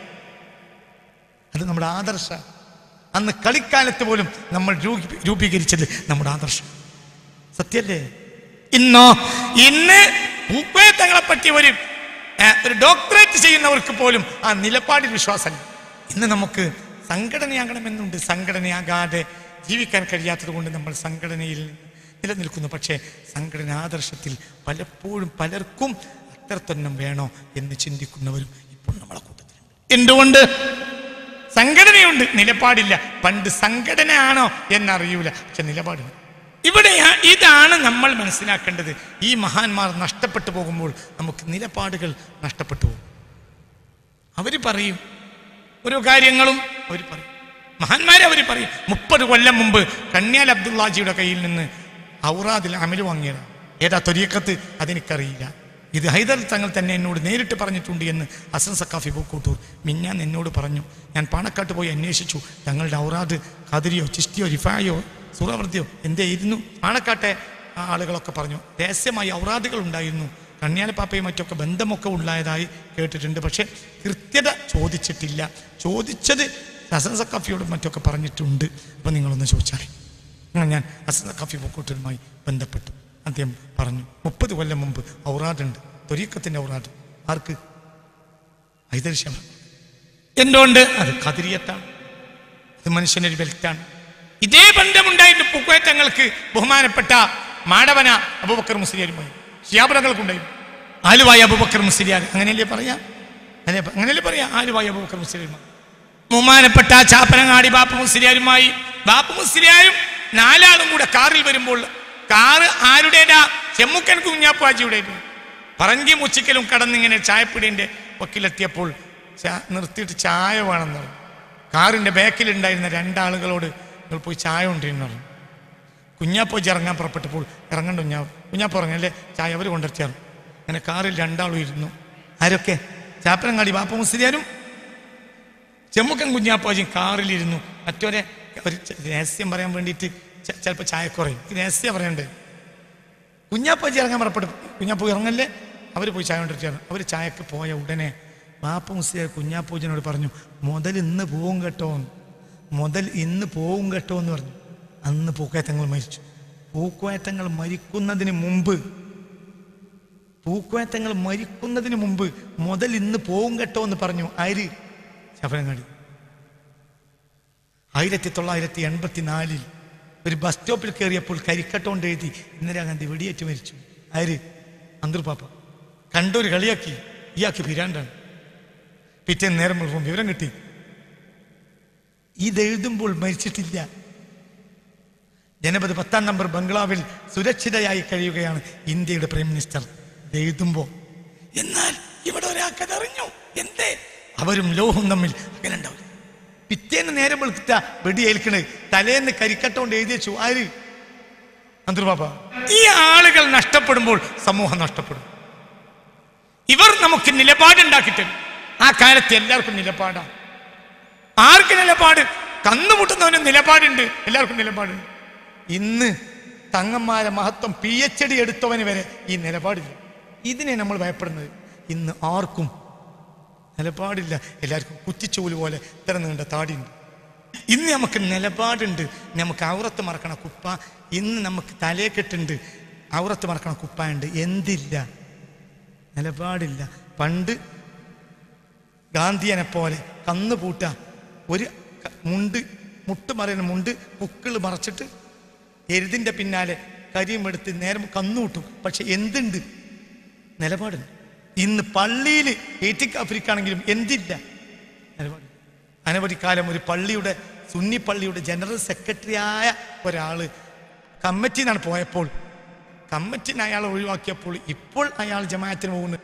അത് നമ്മുടെ ആദർശ അന്ന് കളിക്കാലത്ത് പോലും നമ്മൾ രൂപീ- രൂപീകരിച്ചത് നമ്മുടെ ആദർശം സത്യല്ലേ ഇന്നോ ഇന്ന് പൂക്കോയത്തങ്ങളെ പറ്റി ഒരു ഏ, ഒരു ഡോക്ടറേറ്റ് ചെയ്യുന്നവർക്ക് പോലും ആ നിലപാടിൽ വിശ്വാസമല്ല ഇന്ന് നമുക്ക് സംഘടനയാകണമെന്നുണ്ട് സംഘടനയാകാതെ ജീവിക്കാൻ കഴിയാത്തത് കൊണ്ട് നമ്മൾ സംഘടനയിൽ നിലനിൽക്കുന്നു പക്ഷേ സംഘടന ആദർശത്തിൽ പലപ്പോഴും പലർക്കും അത്ര തന്നെ വേണോ എന്ന് ചിന്തിക്കുന്നവരും ഇപ്പോൾ നമ്മളെ കൂട്ടത്തിലുണ്ട് എന്തുകൊണ്ട് സംഘടനയുണ്ട് നിലപാടില്ല പണ്ട് സംഘടനയാണോ എന്നറിയൂല പക്ഷെ നിലപാടുണ്ട് ഇവിടെ ഇതാണ് നമ്മൾ മനസ്സിലാക്കേണ്ടത് ഈ മഹാന്മാർ നഷ്ടപ്പെട്ടു പോകുമ്പോൾ നമുക്ക് നിലപാടുകൾ നഷ്ടപ്പെട്ടു പോകും അവർ പറയും ഓരോ കാര്യങ്ങളും അവർ പറയും മഹാന്മാരെ അവർ പറയും മുപ്പത് കൊല്ലം മുമ്പ് കണ്യാൽ അബ്ദുള്ളാജിയുടെ കയ്യിൽ നിന്ന് ഔറാദിൽ അമല് വാങ്ങിയതാണ് ഏതാ തൊരിയക്കത്ത് അതെനിക്കറിയില്ല ഇത് ഹൈദർ തങ്ങൾ തന്നെ എന്നോട് നേരിട്ട് പറഞ്ഞിട്ടുണ്ട് എന്ന് അസൻ സക്കാഫി പൂക്കൂട്ടൂർ മിന്നാൻ എന്നോട് പറഞ്ഞു ഞാൻ പാണക്കാട്ട് പോയി അന്വേഷിച്ചു തങ്ങളുടെ ഔറാദ് ഖാദിരിയോ ചിഷ്ടിയോ റിഫായോ സൂറവർത്തിയോ എന്തായിരുന്നു പാണക്കാട്ടെ ആ ആളുകളൊക്കെ പറഞ്ഞു രഹസ്യമായി ഔറാദുകൾ ഉണ്ടായിരുന്നു കണ്യാല പാപ്പയും മറ്റൊക്കെ ബന്ധമൊക്കെ ഉണ്ടായതായി കേട്ടിട്ടുണ്ട് പക്ഷെ കൃത്യത ചോദിച്ചിട്ടില്ല ചോദിച്ചത് ഹസൻ സക്കാഫിയോടും മറ്റൊക്കെ പറഞ്ഞിട്ടുണ്ട് അപ്പം നിങ്ങളൊന്ന് ചോദിച്ചാൽ അങ്ങനെ ഞാൻ ഹസൻ സക്കാഫി പൂക്കൂട്ടരുമായി ബന്ധപ്പെട്ടു അദ്ദേഹം പറഞ്ഞു മുപ്പത് കൊല്ലം മുമ്പ് ഔറാദുണ്ട് തൊരീക്കത്തിൻ്റെ ഔറാദ് ആർക്ക് ഐതരിശമ എന്തുകൊണ്ട് അത് കതിരിയത്താണ് അത് മനുഷ്യനൊരു ബെൽറ്റാണ് ഇതേ ബന്ധമുണ്ടായിട്ട് പൂക്കോയറ്റങ്ങൾക്ക് ബഹുമാനപ്പെട്ട മാടവന അബൂബക്കർ മുസ്ലിയാരുമായി ഷിയാബുറങ്ങൾക്കുണ്ടായിരുന്നു ആലുവായി അബൂബക്കർ മുസ്ലിയാർ അങ്ങനെയല്ലേ പറയാം അല്ലേ അങ്ങനെയല്ലേ പറയാം ആലുവായി അബൂബക്കർ മുസ്ലിയാരുമായി ബഹുമാനപ്പെട്ട ചാപ്പനങ്ങാടി ബാപ്പ മുസ്ലിയാരുമായി ബാപ്പ മുസ്ലിയാരും നാലാളും കൂടെ കാറിൽ വരുമ്പോൾ കാറ് ആരുടേതാ ചെമ്മുക്കൻ കുഞ്ഞാപ്പാജിയുടെ പറങ്കി മുച്ചിക്കലും കടന്നിങ്ങനെ ചായപ്പിടിന്റെ വക്കിലെത്തിയപ്പോൾ ചാ- നിർത്തിയിട്ട് ചായ വേണമെന്ന് പറഞ്ഞു കാറിന്റെ ബാക്കിലുണ്ടായിരുന്ന രണ്ടാളുകളോട് നിങ്ങൾ പോയി ചായ കൊണ്ടിരുന്നു പറഞ്ഞു കുഞ്ഞാപ്പോജി ഇറങ്ങാൻ പുറപ്പെട്ടപ്പോൾ ഇറങ്ങണ്ട കുഞ്ഞാ കുഞ്ഞാപ്പ ഇറങ്ങല്ലേ ചായ അവർ കൊണ്ടുവച്ചായിരുന്നു അങ്ങനെ കാറിൽ രണ്ടാളും ഇരുന്നു ആരൊക്കെ ചാപ്പനങ്ങാടി ബാപ്പ മുസ്ലിയാരും ചെമ്മുക്കൻ കുഞ്ഞാപ്പാജിയും കാറിലിരുന്നു മറ്റൊരെ ഒരു ച- രഹസ്യം പറയാൻ വേണ്ടിയിട്ട് ചിലപ്പോൾ ചായ കുറയും ഈ രഹസ്യം പറയണ്ടേ കുഞ്ഞാപ്പാജി ഇറങ്ങാൻ പുറപ്പെട്ടു കുഞ്ഞാപ്പൂ ഇറങ്ങല്ലേ അവർ പോയി ചായ കൊണ്ടിരിക്കുകയാണ് അവർ ചായക്ക് പോയ ഉടനെ ബാപ്പ മുസ്ലിയാർ കുഞ്ഞാപ്പൂജനോട് പറഞ്ഞു മുതൽ ഇന്ന് പോവും കേട്ടോ എന്ന്. മുതൽ ഇന്ന് പോവും കേട്ടോ എന്ന് പറഞ്ഞു അന്ന് പൂക്കയറ്റങ്ങൾ മരിച്ചു പൂക്കയറ്റങ്ങൾ മരിക്കുന്നതിന് മുമ്പ് പൂക്കയറ്റങ്ങൾ മരിക്കുന്നതിന് മുമ്പ് മുതൽ ഇന്ന് പോവും കേട്ടോ എന്ന് പറഞ്ഞു ആര് ശബരങ്ങാടി ആയിരത്തി തൊള്ളായിരത്തി എൺപത്തി നാലിൽ ഒരു ബസ് സ്റ്റോപ്പിൽ കയറിയപ്പോൾ കരിക്കട്ടോണ്ട് എഴുതി ഇന്ദിരാഗാന്ധി വെടിയേറ്റ് മരിച്ചു ആര് അന്തർപാപ്പ കണ്ടൊരു കളിയാക്കി ഇയാൾക്ക് പിരാണ്ടാണ് പിറ്റേന്ന് നേരം മുഴുവൻ വിവരം കിട്ടി ഇതെഴുതുമ്പോൾ മരിച്ചിട്ടില്ല ജനപതി പത്താം നമ്പർ ബംഗ്ലാവിൽ സുരക്ഷിതയായി കഴിയുകയാണ് ഇന്ത്യയുടെ പ്രൈം മിനിസ്റ്റർ ഇതെഴുതുമ്പോൾ എന്നാൽ ഇവിടെ ഒരാൾക്കത് അറിഞ്ഞു എന്തേ അവരും ലോഹവും തമ്മിൽ അകലുണ്ടാവില്ല പിറ്റേന്ന് നേരം വെളുത്ത വെടിയേൽക്കണ് തലേന്ന് കരിക്കട്ടോണ്ട് എഴുതി വെച്ചു ആര് അന്തർബാബ ഈ ആളുകൾ നഷ്ടപ്പെടുമ്പോൾ സമൂഹം നഷ്ടപ്പെടും ഇവർ നമുക്ക് നിലപാടുണ്ടാക്കി തരും ആ കാലത്ത് എല്ലാവർക്കും നിലപാടാണ് ആർക്ക് നിലപാട് കന്നുമുട്ടുന്നവന് നിലപാടുണ്ട് എല്ലാവർക്കും നിലപാടുണ്ട് ഇന്ന് തങ്ങന്മാരെ മഹത്വം പി എച്ച് ഡി എടുത്തവന് വരെ ഈ നിലപാടില്ല ഇതിനെ നമ്മൾ ഭയപ്പെടുന്നത് ഇന്ന് ആർക്കും നിലപാടില്ല എല്ലാവർക്കും കുറ്റിച്ചൂല് പോലെ ഇത്ര നീണ്ട താടിയുണ്ട് ഇന്ന് നമുക്ക് നിലപാടുണ്ട് നമുക്ക് ഔറത്ത് മറക്കണ കുപ്പ ഇന്ന് നമുക്ക് തലേക്കെട്ടുണ്ട് ഔറത്ത് മറക്കണ കുപ്പയുണ്ട് എന്തില്ല നിലപാടില്ല പണ്ട് ഗാന്ധിയനെ പോലെ കന്ന് പൂട്ട ഒരു ക- മുണ്ട് മുട്ട് മറയുന്ന മുണ്ട് പുക്കിൾ മറച്ചിട്ട് എരുതിൻ്റെ പിന്നാലെ കരിയും എടുത്ത് നേരം കന്നുകൂട്ടും പക്ഷെ എന്തുണ്ട് നിലപാടുണ്ട് ഇന്ന് പള്ളിയിൽ ഏറ്റിക്കാഫ്രിക്കാണെങ്കിലും എന്തില്ല നിലപാട് അനവധി കാലം ഒരു പള്ളിയുടെ സുന്നി പള്ളിയുടെ ജനറൽ സെക്രട്ടറിയായ ഒരാൾ കമ്മിറ്റി നിന്നാണ് പോയപ്പോൾ കമ്മിറ്റിന് അയാൾ ഒഴിവാക്കിയപ്പോൾ ഇപ്പോൾ അയാൾ ജമാഅത്തിന് പോകുന്നു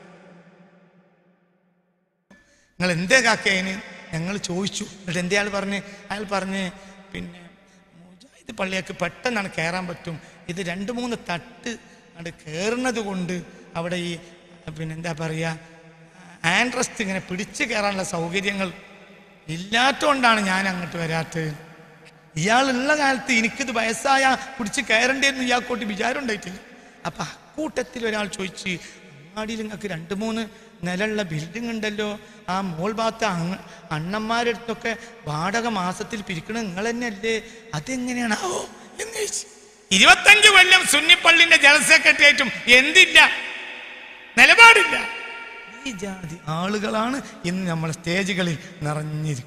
നിങ്ങൾ എന്തേ കാക്കതിന് ഞങ്ങൾ ചോദിച്ചു എന്നിട്ട് എന്തേ അയാൾ പറഞ്ഞ് അയാൾ പറഞ്ഞ് പിന്നെ മുജാഹിദ് പള്ളിയൊക്കെ പെട്ടെന്നാണ് കയറാൻ പറ്റും ഇത് രണ്ട് മൂന്ന് തട്ട് അത് കയറുന്നത് കൊണ്ട് അവിടെ ഈ പിന്നെ എന്താ പറയുക ആൻഡ്രസ്റ്റ് ഇങ്ങനെ പിടിച്ച് കയറാനുള്ള സൗകര്യങ്ങൾ ഇല്ലാത്തതുകൊണ്ടാണ് ഞാൻ അങ്ങോട്ട് വരാത്തത് ഇയാളുള്ള കാലത്ത് എനിക്കിത് വയസ്സായ പിടിച്ച് കയറണ്ടേന്ന് ഇയാൾക്കോട്ട് വിചാരം ഉണ്ടായിട്ടില്ല അപ്പൊ അക്കൂട്ടത്തിൽ ഒരാൾ ചോദിച്ച് അങ്ങാടിയിൽ നിങ്ങൾക്ക് രണ്ട് മൂന്ന് നിലയുള്ള ബിൽഡിംഗ് ഉണ്ടല്ലോ ആ മോൾ ഭാഗത്ത് അങ് അണ്ണന്മാരുടെ അടുത്തൊക്കെ വാടക മാസത്തിൽ പിരിക്കണത് നിങ്ങൾ തന്നെയല്ലേ അതെങ്ങനെയാണാവോ എന്ന് ചോദിച്ചു ഇരുപത്തഞ്ച് കൊല്ലം സുന്നിപ്പള്ളിന്റെ ജനറൽ സെക്രട്ടറി ആയിട്ടും എന്തില്ല നിലപാടില്ല ഈ ജാതി ആളുകളാണ് ഇന്ന് നമ്മളെ സ്റ്റേജുകളിൽ നിറഞ്ഞിരിക്കുന്നത്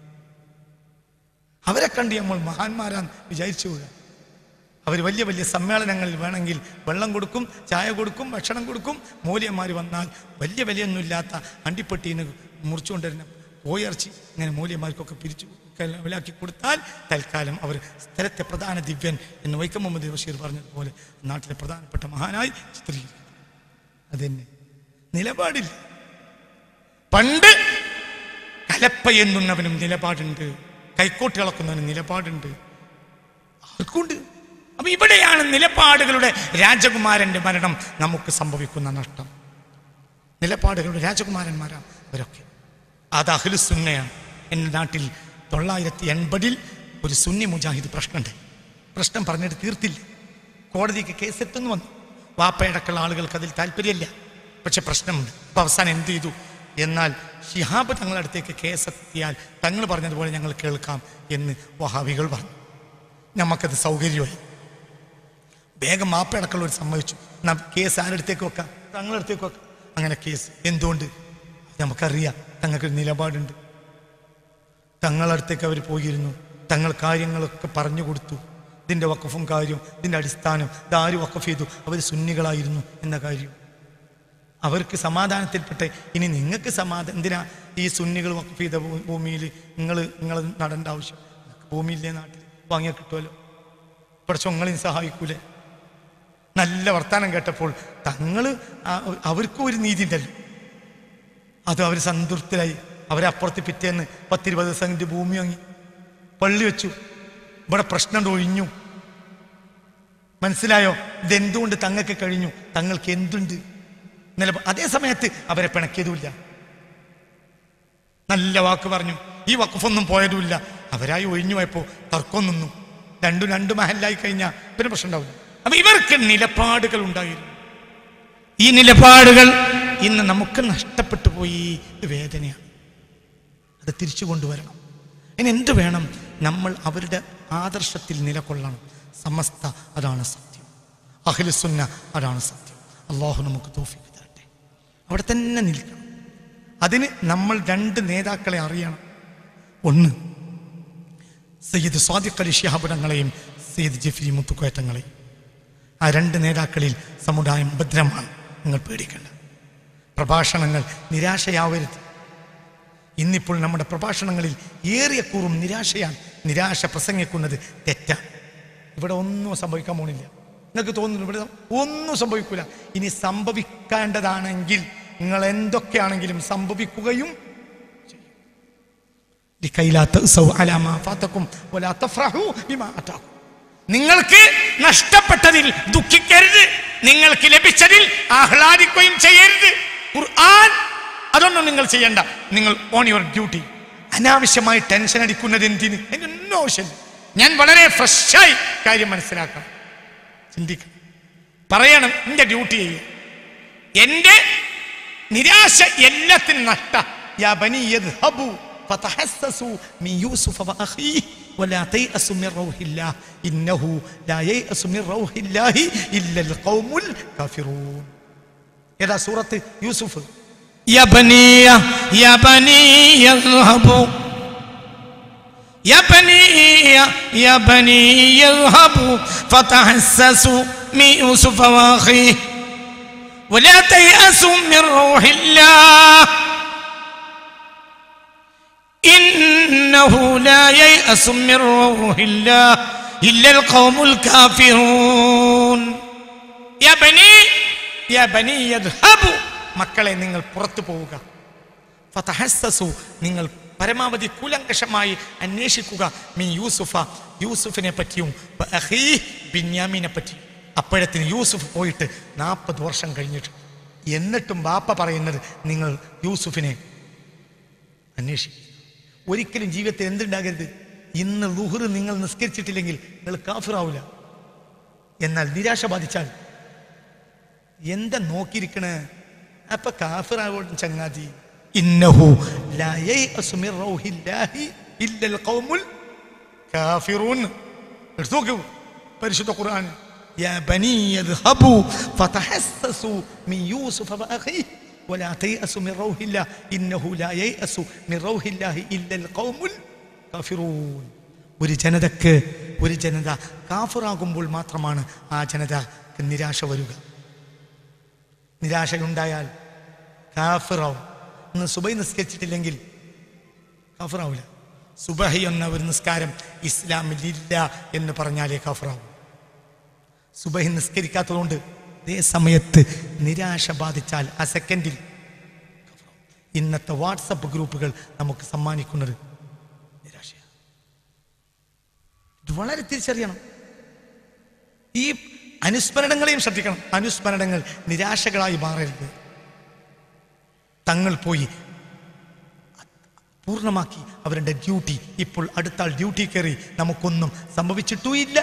അവരെ കണ്ട് നമ്മൾ മഹാന്മാരാന്ന് വിചാരിച്ചു പോകുക അവർ വലിയ വലിയ സമ്മേളനങ്ങളിൽ വേണമെങ്കിൽ വെള്ളം കൊടുക്കും ചായ കൊടുക്കും ഭക്ഷണം കൊടുക്കും മൂല്യന്മാർ വന്നാൽ വലിയ വിലയൊന്നുമില്ലാത്ത അണ്ടിപ്പെട്ടിന്ന് മുറിച്ചുകൊണ്ടിരുന്ന കോയിറച്ചി ഇങ്ങനെ മൂല്യന്മാർക്കൊക്കെ പിരിച്ചു ലാക്കി കൊടുത്താൽ തൽക്കാലം അവർ സ്ഥലത്തെ പ്രധാന ദിവ്യൻ എന്ന് വൈക്കം മുഹമ്മദ് ബഷീർ പറഞ്ഞതുപോലെ നാട്ടിലെ പ്രധാനപ്പെട്ട മഹാനായി ചിത്രീകരിക്കും അതെന്നെ നിലപാടില്ല പണ്ട് കലപ്പ എന്നുന്നവനും നിലപാടുണ്ട് കൈക്കോട്ട് കളക്കുന്നവനും നിലപാടുണ്ട് ആർക്കുണ്ട് അപ്പൊ ഇവിടെയാണ് നിലപാടുകളുടെ രാജകുമാരന്റെ മരണം നമുക്ക് സംഭവിക്കുന്ന നഷ്ടം നിലപാടുകളുടെ രാജകുമാരന്മാരാണ് അവരൊക്കെ അത് അഖിലു സുന്നയാണ് എൻ്റെ നാട്ടിൽ തൊള്ളായിരത്തി എൺപതിൽ ഒരു സുന്നി മുജാഹിദ് പ്രശ്നമുണ്ട് പ്രശ്നം പറഞ്ഞിട്ട് തീർത്തില്ല കോടതിക്ക് കേസെത്തുന്നു വന്നു വാപ്പയടക്കമുള്ള ആളുകൾക്ക് അതിൽ താല്പര്യമില്ല പക്ഷെ പ്രശ്നമുണ്ട് അപ്പൊ അവസാനം എന്ത് ചെയ്തു എന്നാൽ ഷിഹാബ് തങ്ങളുടെ അടുത്തേക്ക് കേസെത്തിയാൽ തങ്ങൾ പറഞ്ഞതുപോലെ ഞങ്ങൾ കേൾക്കാം എന്ന് വഹാബികൾ പറഞ്ഞു ഞമ്മക്കത് സൗകര്യമായി വേഗം മാപ്പയടക്കമുള്ളവർ സമ്മതിച്ചു നാം കേസ് ആരടുത്തേക്ക് വെക്കാം തങ്ങളുടെ അടുത്തേക്ക് വെക്കാം അങ്ങനെ കേസ് എന്തുകൊണ്ട് നമുക്കറിയാം തങ്ങൾക്കൊരു നിലപാടുണ്ട് തങ്ങളടുത്തേക്ക് അവർ പോയിരുന്നു തങ്ങൾ കാര്യങ്ങളൊക്കെ പറഞ്ഞു കൊടുത്തു ഇതിൻ്റെ വക്കഫും കാര്യവും ഇതിൻ്റെ അടിസ്ഥാനം ഇതാര് വക്കഫ് ചെയ്തു അവർ സുന്നികളായിരുന്നു എന്ന കാര്യം അവർക്ക് സമാധാനത്തിൽപ്പെട്ട ഇനി നിങ്ങൾക്ക് സമാധാനം എന്തിനാ ഈ സുന്നികൾ വക്കഫ് ചെയ്ത ഭൂമിയിൽ നിങ്ങൾ നിങ്ങൾ നടേണ്ട ആവശ്യം ഭൂമിയില്ലേ നാട്ടിൽ വാങ്ങിയാൽ കിട്ടുമല്ലോ പക്ഷെ നിങ്ങളെയും സഹായിക്കൂലേ നല്ല വർത്താനം കേട്ടപ്പോൾ തങ്ങൾ അവർക്കും ഒരു നീതി ഉണ്ടല്ലോ അത് അവർ സന്തുഷ്ടരായി അവരപ്പുറത്ത് പിറ്റേന്ന് പത്തിരുപത് സെന്റ് ഭൂമി വാങ്ങി പള്ളി വെച്ചു ഇവിടെ പ്രശ്നം ഒഴിഞ്ഞു മനസ്സിലായോ ഇതെന്തുകൊണ്ട് തങ്ങൾക്ക് കഴിഞ്ഞു തങ്ങൾക്ക് എന്തുണ്ട് നില അതേ സമയത്ത് അവരെ പിണക്കിയതുമില്ല നല്ല വാക്ക് പറഞ്ഞു ഈ വക്കഫൊന്നും പോയതുമില്ല അവരായി ഒഴിഞ്ഞു പോയപ്പോ തർക്കം നിന്നു രണ്ടും രണ്ട് മഹലായി കഴിഞ്ഞാൽ പിന്നെ പ്രശ്നം ഉണ്ടാവില്ല അപ്പൊ ഇവർക്ക് നിലപാടുകൾ ഉണ്ടായിരുന്നു ഈ നിലപാടുകൾ ഇന്ന് നമുക്ക് നഷ്ടപ്പെട്ടു പോയി ഇത് വേദനയാണ് അത് തിരിച്ചു കൊണ്ടുവരണം ഇനി എന്ത് വേണം നമ്മൾ അവരുടെ ആദർശത്തിൽ നിലകൊള്ളണം സമസ്ത അതാണ് സത്യം അഖിലുസുന്ന അതാണ് സത്യം അള്ളാഹു നമുക്ക് തോഫിക്ക് തരട്ടെ അവിടെ തന്നെ നിൽക്കണം അതിന് നമ്മൾ രണ്ട് നേതാക്കളെ അറിയണം ഒന്ന് സയ്യിദ് സ്വാദിഖ് അലി ഷിഹാബുടങ്ങളെയും സയ്യിദ് ജഫരി മുത്തുക്കോയറ്റങ്ങളെയും ആ രണ്ട് നേതാക്കളിൽ സമുദായം ഭദ്രമാണ് നിങ്ങൾ പേടിക്കേണ്ട പ്രഭാഷണങ്ങൾ നിരാശയാവരുത് ഇന്നിപ്പോൾ നമ്മുടെ പ്രഭാഷണങ്ങളിൽ ഏറിയ കൂറും നിരാശയാണ് നിരാശ പ്രസംഗിക്കുന്നത് തെറ്റാണ് ഇവിടെ ഒന്നും സംഭവിക്കാൻ പോണില്ല നിങ്ങൾക്ക് തോന്നുന്നു ഇവിടെ ഒന്നും സംഭവിക്കൂല ഇനി സംഭവിക്കേണ്ടതാണെങ്കിൽ നിങ്ങൾ എന്തൊക്കെയാണെങ്കിലും സംഭവിക്കുകയും ചെയ്യും. لكي لا تأسوا على ما فاتكم ولا تفرحوا بما أتاكم. നിങ്ങൾക്ക് നഷ്ടപ്പെട്ടതിൽ ദുഃഖിക്കരുത് നിങ്ങൾക്ക് ലഭിച്ചതിൽ ആഹ്ലാദിക്കുകയും ചെയ്യരുത് ഖുർആൻ അതൊന്നും നിങ്ങൾ ചെയ്യണ്ട നിങ്ങൾ ഓൺ യുവർ ഡ്യൂട്ടി അനാവശ്യമായി ടെൻഷൻ അടിക്കുന്നത് എന്തിന് അതിനൊന്നും ആവശ്യമില്ല ഞാൻ വളരെ ഫ്രഷായി കാര്യം മനസ്സിലാക്കണം ചിന്തിക്കണം പറയണം എന്റെ ഡ്യൂട്ടി ചെയ്യുക എന്റെ നിരാശ എല്ലാത്തിനും നഷ്ട യാ ബനി യദ്ഹബു ഫതഹസ്സസു മിൻ യൂസുഫ വഅഖീഹി ولا تيأسوا من روح الله إنه لا ييأس من روح الله إلا القوم الكافرون إذا سورة يوسف يا بني يا بني يذهبوا يا بني يا بني يذهبوا فتحسسوا من يوسف واخيه ولا تيأسوا من روح الله إنه لا ييأس من روح الله إلا القوم الكافرون يا بني يا بني يذهبوا മക്കളെ നിങ്ങൾ പുറത്തു പോവുക ഫതഹസ്സസു നിങ്ങൾ പരമാവധി കൂലങ്കഷമായി അന്വേഷിക്കുക മീ യൂസുഫ യൂസുഫിനെ പറ്റിയും വ അഖീഹ് ബിന്യാമിനെ പറ്റി അപ്പോഴത്തിന് യൂസുഫ് പോയിട്ട് നാൽപ്പത് വർഷം കഴിഞ്ഞിട്ട് എന്നിട്ടും ബാപ്പ പറയുന്നത് നിങ്ങൾ യൂസുഫിനെ അന്വേഷിക്കുക ഒരിക്കലും ജീവിതത്തിൽ എന്തുണ്ടാകരുത് ഇന്ന് ലുഹുർ നിങ്ങൾ നിസ്കരിച്ചിട്ടില്ലെങ്കിൽ നിങ്ങൾ കാഫിറാവില്ല എന്നാൽ നിരാശ ബാധിച്ചാൽ എന്താ നോക്കിയിരിക്കണേ അപ്പൊ കാഫിറാവോട്ടും ചങ്ങാതി ഇന്നഹു ലാ യയഅസു മിർ റൗഹില്ലാഹി ഇല്ലൽ ഖൗമുൽ കാഫിറൂൻ എടുത്തു നോക്കൂ പരിശുദ്ധ ഖുർആൻ യാ ബനി യദ്ഹബു ഫതഹസ്സസു മിൻ യൂസുഫ വഅഖീഹി ولا تيأسوا من روح الله إنه لا ييأس من روح الله إلا القوم الكافرون ഒരു ജനതക്ക് ഒരു ജനത കാഫിറാകുമ്പോൾ മാത്രമാണ് ആ ജനതക്ക് നിരാശ വരിക നിരാശയുണ്ടായാൽ കാഫിറാവും ഇന്ന് സുബൈ നിസ്കരിച്ചിട്ടില്ലെങ്കിൽ കഫറാവില്ല സുബഹി എന്ന ഒരു നിസ്കാരം ഇസ്ലാമിലില്ല എന്ന് പറഞ്ഞാലേ കഫറാവും സുബഹി നിസ്കരിക്കാത്തതുകൊണ്ട് അതേ സമയത്ത് നിരാശ ബാധിച്ചാൽ ആ സെക്കൻഡിൽ ഇന്നത്തെ വാട്സപ്പ് ഗ്രൂപ്പുകൾ നമുക്ക് സമ്മാനിക്കുന്നത് നിരാശയാണ് ഇത് വളരെ തിരിച്ചറിയണം ഈ അനുസ്മരണങ്ങളെയും ശ്രദ്ധിക്കണം അനുസ്മരണങ്ങൾ നിരാശകളായി മാറരുത് തങ്ങൾ പോയി പൂർണ്ണമാക്കി അവരുടെ ഡ്യൂട്ടി ഇപ്പോൾ അടുത്താൾ ഡ്യൂട്ടി കയറി നമുക്കൊന്നും സംഭവിച്ചിട്ടുമില്ല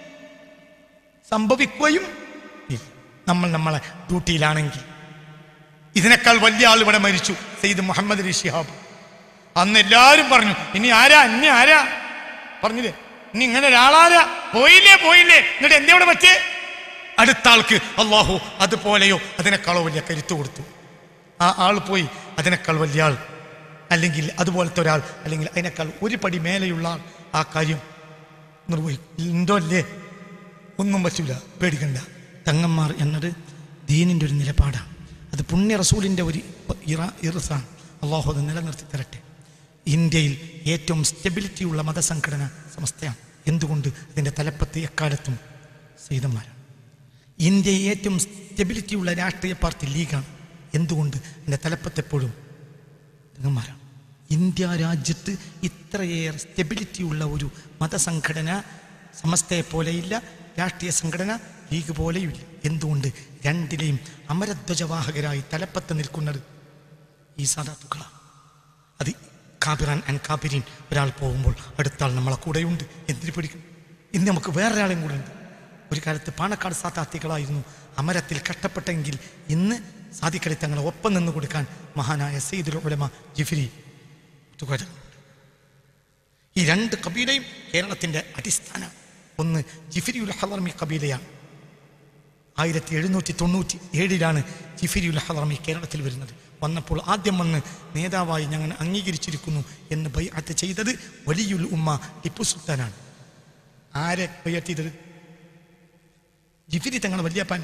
സംഭവിക്കുകയും ഇല്ല. നമ്മൾ നമ്മളെ ഡ്യൂട്ടിയിലാണെങ്കിൽ ഇതിനേക്കാൾ വലിയ ആൾ ഇവിടെ മരിച്ചു സെയ്ദ് മുഹമ്മദ് അലി ഷിഹാബ് അന്ന് എല്ലാവരും പറഞ്ഞു ഇനി ആരാ ഇനി ആരാ പറഞ്ഞില്ലേ ഇനി ഇങ്ങനെ ഒരാളാരാ പോയില്ലേ പോയില്ലേ എന്നിട്ട് എന്തേ ഇവിടെ പറ്റേ അടുത്ത ആൾക്ക് അള്ളാഹു അതുപോലെയോ അതിനേക്കാളോ വലിയ കരുത്ത് കൊടുത്തു ആ ആൾ പോയി അതിനേക്കാൾ വലിയ ആൾ അല്ലെങ്കിൽ അതുപോലത്തെ ഒരാൾ അല്ലെങ്കിൽ അതിനേക്കാൾ ഒരു പടി മേലെയുള്ള ആൾ ആ കാര്യം നിർവഹിക്കും ഉണ്ടോ അല്ലേ ഒന്നും പറ്റില്ല പേടിക്കണ്ട തങ്ങന്മാർ എന്നത് ദീനിൻ്റെ ഒരു നിലപാടാണ് അത് പുണ്യ റസൂലിൻ്റെ ഒരു ഇറ ഇറസാണ് അള്ളാഹു അത് നിലനിർത്തി തരട്ടെ ഇന്ത്യയിൽ ഏറ്റവും സ്റ്റെബിലിറ്റി ഉള്ള മതസംഘടന സമസ്തയാണ് എന്തുകൊണ്ട് അതിൻ്റെ തലപ്പത്ത് എക്കാലത്തും സീതന്മാരാണ് ഇന്ത്യയിൽ ഏറ്റവും സ്റ്റെബിലിറ്റി ഉള്ള രാഷ്ട്രീയ പാർട്ടി ലീഗാണ് എന്തുകൊണ്ട് അതിൻ്റെ തലപ്പത്ത് എപ്പോഴും തങ്ങന്മാരാണ് ഇന്ത്യ രാജ്യത്ത് ഇത്രയേറെ സ്റ്റെബിലിറ്റി ഉള്ള ഒരു മതസംഘടന സമസ്തയെ പോലെയില്ല രാഷ്ട്രീയ സംഘടന ലീഗ് പോലെയുമില്ല എന്തുകൊണ്ട് രണ്ടിലെയും അമരധ്വജവാഹകരായി തലപ്പത്ത് നിൽക്കുന്നത് ഈ സാധാത്തുക്കളാണ് അത് കാബിറാൻ ആൻഡ് കാബിരീൻ ഒരാൾ പോകുമ്പോൾ അടുത്ത ആൾ നമ്മളെ കൂടെയുണ്ട് എന്തിനു പിടിക്കും ഇന്ന് നമുക്ക് വേറൊരാളെയും കൂടെ ഉണ്ട് ഒരു കാലത്ത് പാണക്കാട് സാത്താർത്ഥികളായിരുന്നു അമരത്തിൽ കഷ്ടപ്പെട്ടെങ്കിൽ ഇന്ന് സാധിക്കളി തങ്ങളെ ഒപ്പം നിന്ന് കൊടുക്കാൻ മഹാനായ സെയ്ദുൽ ഉലമ ജിഫിരി തുകരുന്നുണ്ട് ഈ രണ്ട് കബീലയും കേരളത്തിൻ്റെ അടിസ്ഥാന ഒന്ന് ജിഫിരിയുൽ ഹലർമി കബീലയാണ് ആയിരത്തി എഴുന്നൂറ്റി തൊണ്ണൂറ്റി ഏഴിലാണ് ജിഫിരിയുൽ ഹലർമി കേരളത്തിൽ വരുന്നത് വന്നപ്പോൾ ആദ്യം വന്ന് നേതാവായി ഞങ്ങൾ അംഗീകരിച്ചിരിക്കുന്നു എന്ന് ബൈഅത്ത് ചെയ്തത് വലിയുൽ ഉമ്മ ടിപ്പു സുൽത്താനാണ് ആരെ ബൈഅത്ത് ചെയ്തത് ജിഫിരി തങ്ങൾ വല്യപ്പൻ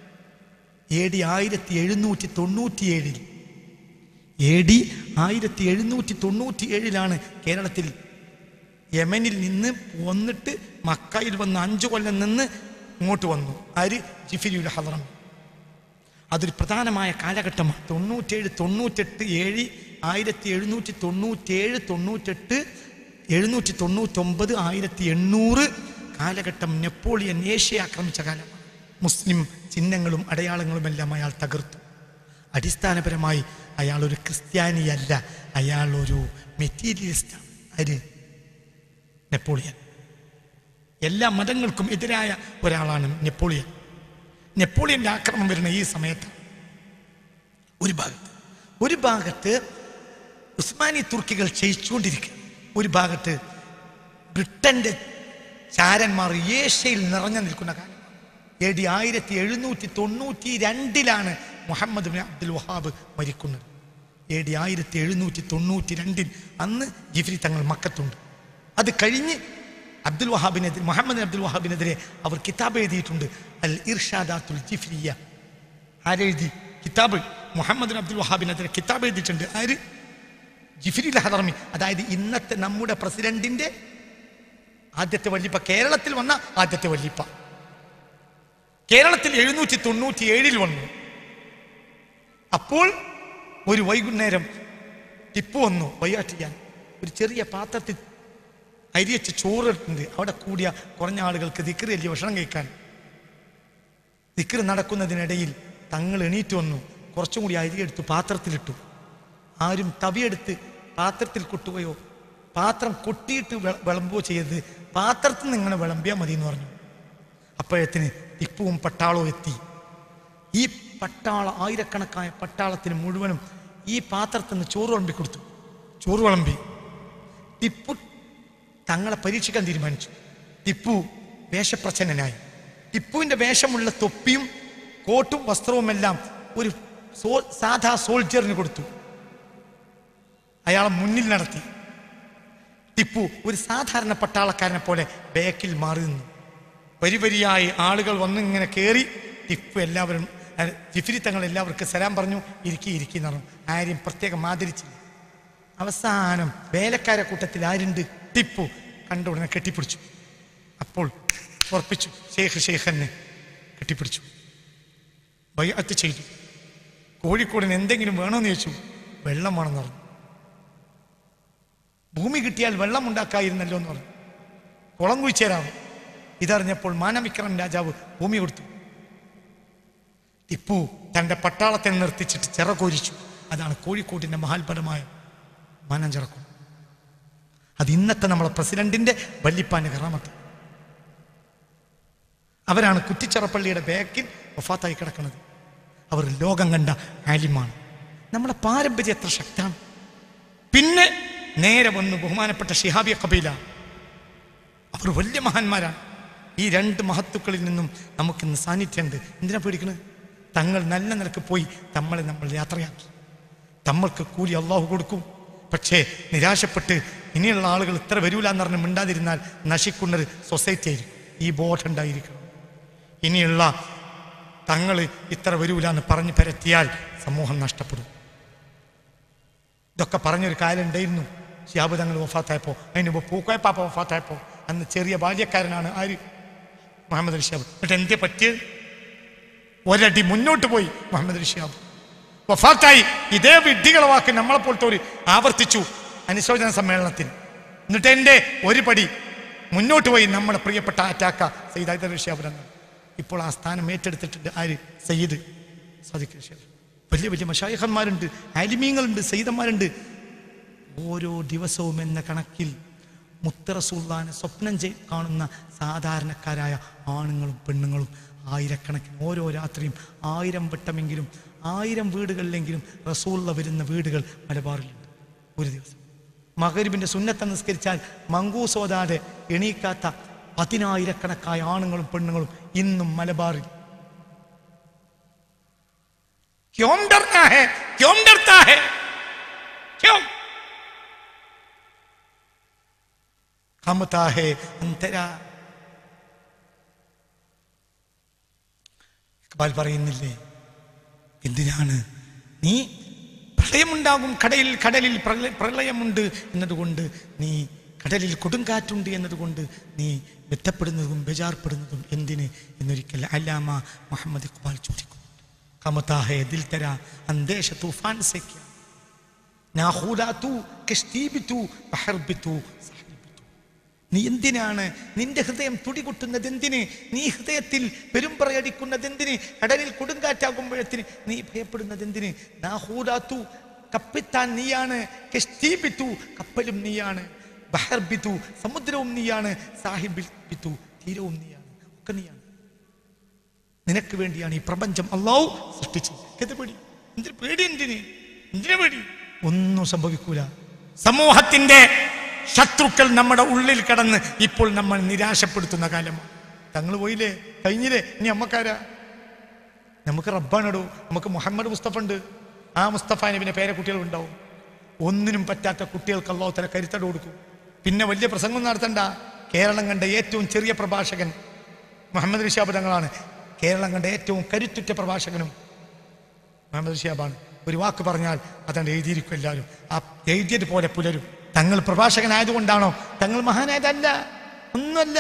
എ ഡി ആയിരത്തി എഴുന്നൂറ്റി തൊണ്ണൂറ്റിയേഴിൽ എ ഡി ആയിരത്തി എഴുന്നൂറ്റി തൊണ്ണൂറ്റി ഏഴിലാണ് കേരളത്തിൽ യമനിൽ നിന്ന് വന്നിട്ട് മക്കയിൽ വന്ന് അഞ്ചു കൊല്ലം നിന്ന് ഇങ്ങോട്ട് വന്നു ആര് ജിഫിരിയുടെ ഹദറം അതൊരു പ്രധാനമായ കാലഘട്ടമാണ് തൊണ്ണൂറ്റേഴ് തൊണ്ണൂറ്റെട്ട് ഏഴ് ആയിരത്തി എഴുന്നൂറ്റി തൊണ്ണൂറ്റേഴ് തൊണ്ണൂറ്റെട്ട് എഴുന്നൂറ്റി തൊണ്ണൂറ്റൊമ്പത് ആയിരത്തി എണ്ണൂറ് കാലഘട്ടം നെപ്പോളിയൻ ഏഷ്യ ആക്രമിച്ച കാലമാണ് മുസ്ലിം ചിഹ്നങ്ങളും അടയാളങ്ങളുമെല്ലാം അയാൾ തകർത്തു അടിസ്ഥാനപരമായി അയാൾ ഒരു ക്രിസ്ത്യാനിയല്ല അയാൾ ഒരു മെറ്റീരിയലിസ്റ്റാണ് ആര് നെപ്പോളിയൻ എല്ലാ മതങ്ങൾക്കും എതിരായ ഒരാളാണ് നെപ്പോളിയൻ നെപ്പോളിയന്റെ ആക്രമണം വരുന്ന ഈ സമയത്ത് ഒരു ഭാഗത്ത് ഒരു ഭാഗത്ത് ഉസ്മാനി തുർക്കികൾ ക്ഷയിച്ചുകൊണ്ടിരിക്കുക ഒരു ഭാഗത്ത് ബ്രിട്ടന്റെ ചാരന്മാർ ഏഷ്യയിൽ നിറഞ്ഞു നിൽക്കുന്ന കാലം എ ഡി ആയിരത്തി എഴുന്നൂറ്റി തൊണ്ണൂറ്റി രണ്ടിലാണ് മുഹമ്മദ് ബിൻ അബ്ദുൽ വഹാബ് മരിക്കുന്നത് എ ഡി ആയിരത്തി എഴുന്നൂറ്റി തൊണ്ണൂറ്റി രണ്ടിൽ അന്ന് ജിഫ്രി തങ്ങൾ മക്കത്തുണ്ട് അത് കഴിഞ്ഞ് അബ്ദുൽ വഹാബിനെതിരെ മുഹമ്മദ് അബ്ദുൽ വഹാബിനെതിരെ അവർ കിതാബ് എഴുതിയിട്ടുണ്ട് അൽ ഇർഷാദാത്തുൽ ജിഫ്രിയ ആരെഴുതി കിതാബ് മുഹമ്മദ് അബ്ദുൽ വഹാബിനെതിരെ കിതാബ് എഴുതിയിട്ടുണ്ട് ആര് ജിഫിരി ഹദർമി അതായത് ഇന്നത്തെ നമ്മുടെ പ്രസിഡന്റിന്റെ ആദ്യത്തെ വല്ലിപ്പ കേരളത്തിൽ വന്ന ആദ്യത്തെ വല്ലിപ്പ കേരളത്തിൽ എഴുന്നൂറ്റി തൊണ്ണൂറ്റി ഏഴിൽ വന്നു അപ്പോൾ ഒരു വൈകുന്നേരം ടിപ്പു വന്നു വയ്യാട്ട് ചെയ്യാൻ ഒരു ചെറിയ പാത്രത്തിൽ അരിയച്ച് ചോറിട്ടുണ്ട് അവിടെ കൂടിയ കുറഞ്ഞ ആളുകൾക്ക് ദിക്കറി അല്ലി ഭക്ഷണം കഴിക്കാൻ ദിക്കറ് നടക്കുന്നതിനിടയിൽ തങ്ങൾ എണീറ്റ് വന്നു കുറച്ചും കൂടി അരിയെടുത്ത് പാത്രത്തിലിട്ടു ആരും തവിയെടുത്ത് പാത്രത്തിൽ കൊട്ടുകയോ പാത്രം കൊട്ടിയിട്ട് വെ- വിളമ്പുകയോ ചെയ്യരുത് പാത്രത്തിൽ നിന്ന് ഇങ്ങനെ വിളമ്പിയാൽ മതി എന്ന് പറഞ്ഞു അപ്പോഴത്തിന് ടിപ്പുവും പട്ടാളവും എത്തി ഈ പട്ടാള ആയിരക്കണക്കായ പട്ടാളത്തിന് മുഴുവനും ഈ പാത്രത്തിൽ നിന്ന് ചോറ് വിളമ്പി കൊടുത്തു ചോറ് വിളമ്പി ടിപ്പു തങ്ങളെ പരീക്ഷിക്കാൻ തീരുമാനിച്ചു ടിപ്പു വേഷപ്രച്ഛന്നനായി ടിപ്പുവിന്റെ വേഷമുള്ള തൊപ്പിയും കോട്ടും വസ്ത്രവുമെല്ലാം ഒരു സോ സാധാ സോൾജറിന് കൊടുത്തു അയാളെ മുന്നിൽ നടത്തി ടിപ്പു ഒരു സാധാരണ പട്ടാളക്കാരനെ പോലെ ബാക്കിൽ മാറി നിന്നു വരി വരിയായി ആളുകൾ വന്ന് ഇങ്ങനെ കയറി ടിപ്പു എല്ലാവരും അഹ് ജിഫിരി തങ്ങൾ എല്ലാവർക്കും സലാം പറഞ്ഞു ഇരിക്കി ഇരിക്കി എന്ന് പറഞ്ഞു ആരെയും പ്രത്യേകം ആദരിച്ചില്ല അവസാനം വേലക്കാരെ കൂട്ടത്തിൽ ആരുണ്ട് ടിപ്പു കണ്ട ഉടനെ കെട്ടിപ്പിടിച്ചു അപ്പോൾ ഉറപ്പിച്ചു ഷേഖ് ഷേഖന്നെ കെട്ടിപ്പിടിച്ചു ബയ്യത്ത് ചെയ്തു കോഴിക്കോടിന് എന്തെങ്കിലും വേണമെന്ന് ചോദിച്ചു വെള്ളം വേണമെന്ന് പറഞ്ഞു ഭൂമി കിട്ടിയാൽ വെള്ളം ഉണ്ടാക്കായിരുന്നല്ലോ എന്ന് പറഞ്ഞു കുളം കുഴിച്ചേരാം ഇതറിഞ്ഞപ്പോൾ മാനവിക്രം രാജാവ് ഭൂമി കൊടുത്തു ടിപ്പു തന്റെ പട്ടാളത്തെ നിർത്തിച്ചിട്ട് ചിറകൊരിച്ചു അതാണ് കോഴിക്കോടിന്റെ മഹാത്ഭരമായ മാനഞ്ചിറക്കും അത് ഇന്നത്തെ നമ്മളെ പ്രസിഡന്റിന്റെ വല്ലിപ്പാന്റെ കറാമത്ത് അവരാണ് കുറ്റിച്ചിറപ്പള്ളിയുടെ ബാക്കിൽ വഫാത്തായി കിടക്കുന്നത് അവർ ലോകം കണ്ട ആലിമാണ് നമ്മളെ പാരമ്പര്യം എത്ര ശക്തമാണ് പിന്നെ നേരെ വന്നു ബഹുമാനപ്പെട്ട ഷിഹാബിയ കബീല അവർ വലിയ മഹാന്മാരാണ് ഈ രണ്ട് മഹത്തുക്കളിൽ നിന്നും നമുക്കിന്ന് സാന്നിധ്യമുണ്ട് എന്തിനാ പേടിക്കുന്നത് തങ്ങൾ നല്ല നിലക്ക് പോയി നമ്മളെ നമ്മൾ യാത്രയാക്കി നമ്മൾക്ക് കൂലി അള്ളാഹു കൊടുക്കും പക്ഷേ നിരാശപ്പെട്ട് ഇനിയുള്ള ആളുകൾ ഇത്ര വരൂല എന്ന് പറഞ്ഞ് മിണ്ടാതിരുന്നാൽ നശിക്കുന്നത് സൊസൈറ്റി ആയിരിക്കും ഈ ബോധം ഉണ്ടായിരിക്കണം ഇനിയുള്ള തങ്ങൾ ഇത്ര വരൂല എന്ന് പറഞ്ഞ് പരത്തിയാൽ സമൂഹം നഷ്ടപ്പെടും ഇതൊക്കെ പറഞ്ഞൊരു കാലം ഉണ്ടായിരുന്നു ഷിയാബ് തങ്ങൾ വഫാത്തായപ്പോൾ അതിന് മുമ്പ് പൂക്കോയപ്പാപ്പ വഫാത്തായപ്പോൾ അന്ന് ചെറിയ ബാല്യക്കാരനാണ് ആര് മുഹമ്മദ് അലി ഷിയാബ് എന്നിട്ട് എന്തേ പറ്റിയത് ഒരടി മുന്നോട്ട് പോയി മുഹമ്മദ് അലി ഷിയാബ് വഫാത്തായി ഇതേ വിഡ്ഢികളെ വാക്ക് നമ്മളെ പോലത്തെ ഒരു ആവർത്തിച്ചു അനുശോചന സമ്മേളനത്തിൽ എന്നിട്ട് എൻ്റെ ഒരു പടി മുന്നോട്ട് പോയി നമ്മുടെ പ്രിയപ്പെട്ട അറ്റാക്ക സയ്യിദ് അലി ഷിയാബ് തങ്ങൾ ഇപ്പോൾ ആ സ്ഥാനം ഏറ്റെടുത്തിട്ടുണ്ട് ആര് സയ്യിദ് സാദിഖ് ഷിയാബ് വലിയ വലിയ മഷായഹന്മാരുണ്ട് ആലിമീങ്ങളുണ്ട് സയ്യിദന്മാരുണ്ട് ഓരോ ദിവസവും എന്ന കണക്കിൽ മുത്തറസുല്ലാനെ സ്വപ്നം ചെയ് കാണുന്ന സാധാരണക്കാരായ ആണുങ്ങളും പെണ്ണുങ്ങളും ആയിരക്കണക്കിന് ഓരോ രാത്രിയും ആയിരം വട്ടമെങ്കിലും ആയിരം വീടുകളിലെങ്കിലും റസൂള്ള വരുന്ന വീടുകൾ മലബാറിലുണ്ട് ഒരു ദിവസം മകരിബിന്റെ സുന്നത്ത് നിസ്കരിച്ചാൽ മങ്കൂസോതാതെ എണീക്കാത്ത പതിനായിരക്കണക്കായ ആണുങ്ങളും പെണ്ണുങ്ങളും ഇന്നും മലബാറിൽ ക്യോം ഡർത്താ ഹെ ക്യോം ഡർത്താ ഹെ ക്യോം കമതാ ഹെ അന്തരാ ഇക്ബാൽ പറയുന്നില്ലേ എന്തിനാണ് നീ പ്രളയമുണ്ടാകും കടലിൽ കടലിൽ പ്രളയ- പ്രളയമുണ്ട് എന്നതുകൊണ്ട് നീ കടലിൽ കൊടുങ്കാറ്റുണ്ട് എന്നതുകൊണ്ട് നീ വെറ്റപ്പെടുന്നതും ബേജാർപ്പെടുന്നതും എന്തിന് എന്നൊരിക്കൽ അല്ലാമ മുഹമ്മദ് ഇക്ബാൽ ചോദിക്കും കമതാഹെ ദിൽ തര അന്തേഷ തൂഫാൻ സെ ക്യാ നാ ഖൂലാതു കശ്തീബിതു ബഹർബിതു സഹീബിതു നീ എന്തിനാണ് നിന്റെ ഹൃദയം തുടികൊട്ടുന്നത് എന്തിന് നീ ഹൃദയത്തിൽ പെരുമ്പറയടിക്കുന്നത് എന്തിന് കടലിൽ കൊടുങ്കാറ്റാകുമ്പോഴത്തിന് നീ ഭയപ്പെടുന്നത് എന്തിന് നാഹൂരാത്തു കപ്പിത്താൻ നീയാണ് കെസ്റ്റീബിത്തു കപ്പലും നീയാണ് ബഹർബിത്തു സമുദ്രവും നീയാണ് സാഹിബിത്തു തീരവും നീയാണ് ഒക്കെ നീയാണ് നിനക്ക് വേണ്ടിയാണ് ഈ പ്രപഞ്ചം അള്ളാഹു സൃഷ്ടിച്ചത് എന്ത് പേടി എന്തിന് പേടി എന്തിന് എന്തിനു പേടി ഒന്നും സംഭവിക്കൂല സമൂഹത്തിന്റെ ശത്രുക്കൾ നമ്മുടെ ഉള്ളിൽ കടന്ന് ഇപ്പോൾ നമ്മൾ നിരാശപ്പെടുത്തുന്ന കാലമാണ് തങ്ങൾ പോയില്ലേ കഴിഞ്ഞില്ലേ ഇനി അമ്മക്കാരാ നമുക്ക് റബ്ബാണിടൂ നമുക്ക് മുഹമ്മദ് മുസ്തഫ ഉണ്ട് ആ മുസ്തഫ നബിന്റെ പേരക്കുട്ടികൾ ഉണ്ടാവും ഒന്നിനും പറ്റാത്ത കുട്ടികൾക്ക് അള്ളാഹു തല കരുത്തട് കൊടുക്കും പിന്നെ വലിയ പ്രസംഗം നടത്തണ്ട കേരളം കണ്ട ഏറ്റവും ചെറിയ പ്രഭാഷകൻ മുഹമ്മദ് ഋഷാബ് തങ്ങളാണ് കേരളം കണ്ട ഏറ്റവും കരുത്തുറ്റ പ്രഭാഷകനും മുഹമ്മദ് ഷിയാബാണ് ഒരു വാക്ക് പറഞ്ഞാൽ അതാണ് എഴുതിയിരിക്കും എല്ലാവരും ആ എഴുതിയത് പോലെ പുലരും തങ്ങൾ പ്രഭാഷകനായതുകൊണ്ടാണോ തങ്ങൾ മഹാനായതല്ല ഒന്നുമല്ല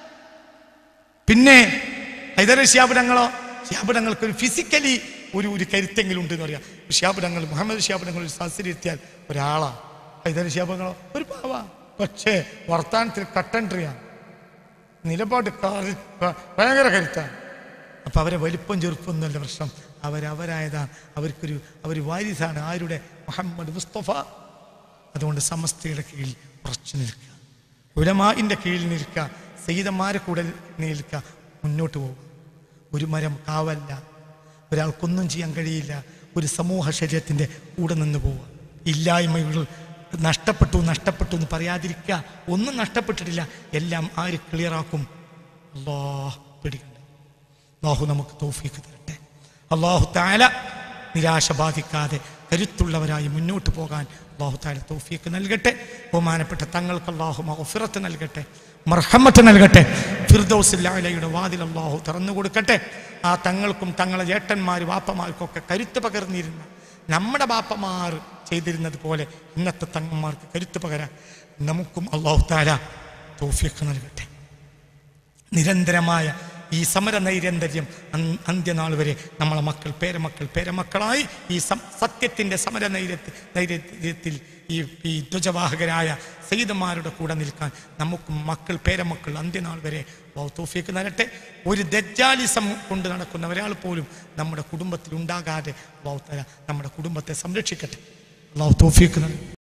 പിന്നെ ഹൈദര ഷിയാബിടങ്ങളോ ഷിയാബിടങ്ങൾക്ക് ഒരു ഫിസിക്കലി ഒരു ഒരു കരുത്തെങ്കിലും ഉണ്ട് എന്ന് പറയാം ഷിയാബിടങ്ങൾ മുഹമ്മദ് ഷിയാബിടങ്ങൾ ഒരു സദസ്സിലിരുത്തിയാൽ ഒരാളാ ഹൈദര ഷിയാബിടങ്ങളോ ഒരു പാവ പക്ഷേ വർത്താനത്തിൽ കട്ടൻട്രിയാണ് നിലപാട് കാറി- ഭ- ഭയങ്കര കരുത്താണ് അപ്പൊ അവരെ വലിപ്പം ചെറുപ്പൊന്നുമല്ല പ്രശ്നം അവരവരായതാണ് അവർക്കൊരു അവർ വാരിസാണ് ആരുടെ മുഹമ്മദ് മുസ്തഫ അതുകൊണ്ട് സമസ്തയുടെ കീഴിൽ ഉറച്ചു നിൽക്കുക ഉലമാഇന്റെ കീഴിൽ നിൽക്കുക സയ്യിദന്മാരെ കൂടെ നിൽക്കുക മുന്നോട്ട് പോകുക ഒരു മരം കാവല്ല ഒരാൾക്കൊന്നും ചെയ്യാൻ കഴിയില്ല ഒരു സമൂഹ ശരീരത്തിൻ്റെ കൂടെ നിന്ന് പോവുക ഇല്ലായ്മകൾ നഷ്ടപ്പെട്ടു നഷ്ടപ്പെട്ടു എന്ന് പറയാതിരിക്കുക ഒന്നും നഷ്ടപ്പെട്ടിട്ടില്ല എല്ലാം ആര് ക്ലിയറാക്കും അല്ലാ പിടിക്കണ്ട അള്ളാഹു നമുക്ക് തൗഫീക്ക് തരട്ടെ അള്ളാഹു താല നിരാശ ബാധിക്കാതെ കരുത്തുള്ളവരായി മുന്നോട്ട് പോകാൻ അള്ളാഹു താല തൗഫീക്ക് നൽകട്ടെ ബഹുമാനപ്പെട്ട തങ്ങൾക്ക് അള്ളാഹു മഹഫിറത്ത് നൽകട്ടെ മർഹമ്മത്ത് നൽകട്ടെ ഫിർദൌസില്ലാലയുടെ വാതിൽ അള്ളാഹു തുറന്നു കൊടുക്കട്ടെ ആ തങ്ങൾക്കും തങ്ങളെ ചേട്ടന്മാർ വാപ്പമാർക്കൊക്കെ കരുത്ത് പകർന്നിരുന്ന നമ്മുടെ ബാപ്പമാർ ചെയ്തിരുന്നത് പോലെ ഇന്നത്തെ തങ്ങന്മാർക്ക് കരുത്ത് പകരാൻ നമുക്കും അള്ളാഹു താര തോഫിയൊക്കെ നൽകട്ടെ നിരന്തരമായ ഈ സമര നൈരന്തര്യം അന്- അന്ത്യനാൾ വരെ നമ്മളെ മക്കൾ പേരമക്കൾ പേരമക്കളായി ഈ സം- സത്യത്തിൻ്റെ സമര നൈരത്ത് നൈരത്യത്തിൽ ഈ ഈ ധ്വജവാഹകരായ സയ്യിദന്മാരുടെ കൂടെ നിൽക്കാൻ നമുക്കും മക്കൾ പേരമക്കൾ അന്ത്യനാൾ വരെ തോഫിക്ക് നരട്ടെ ഒരു ദജ്ജാലിസം കൊണ്ട് നടക്കുന്ന ഒരാൾ പോലും നമ്മുടെ കുടുംബത്തിൽ ഉണ്ടാകാതെ അള്ളാഹു തആല നമ്മുടെ കുടുംബത്തെ സംരക്ഷിക്കട്ടെ അള്ളാഹു തോഫിക്ക് നൽകട്ടെ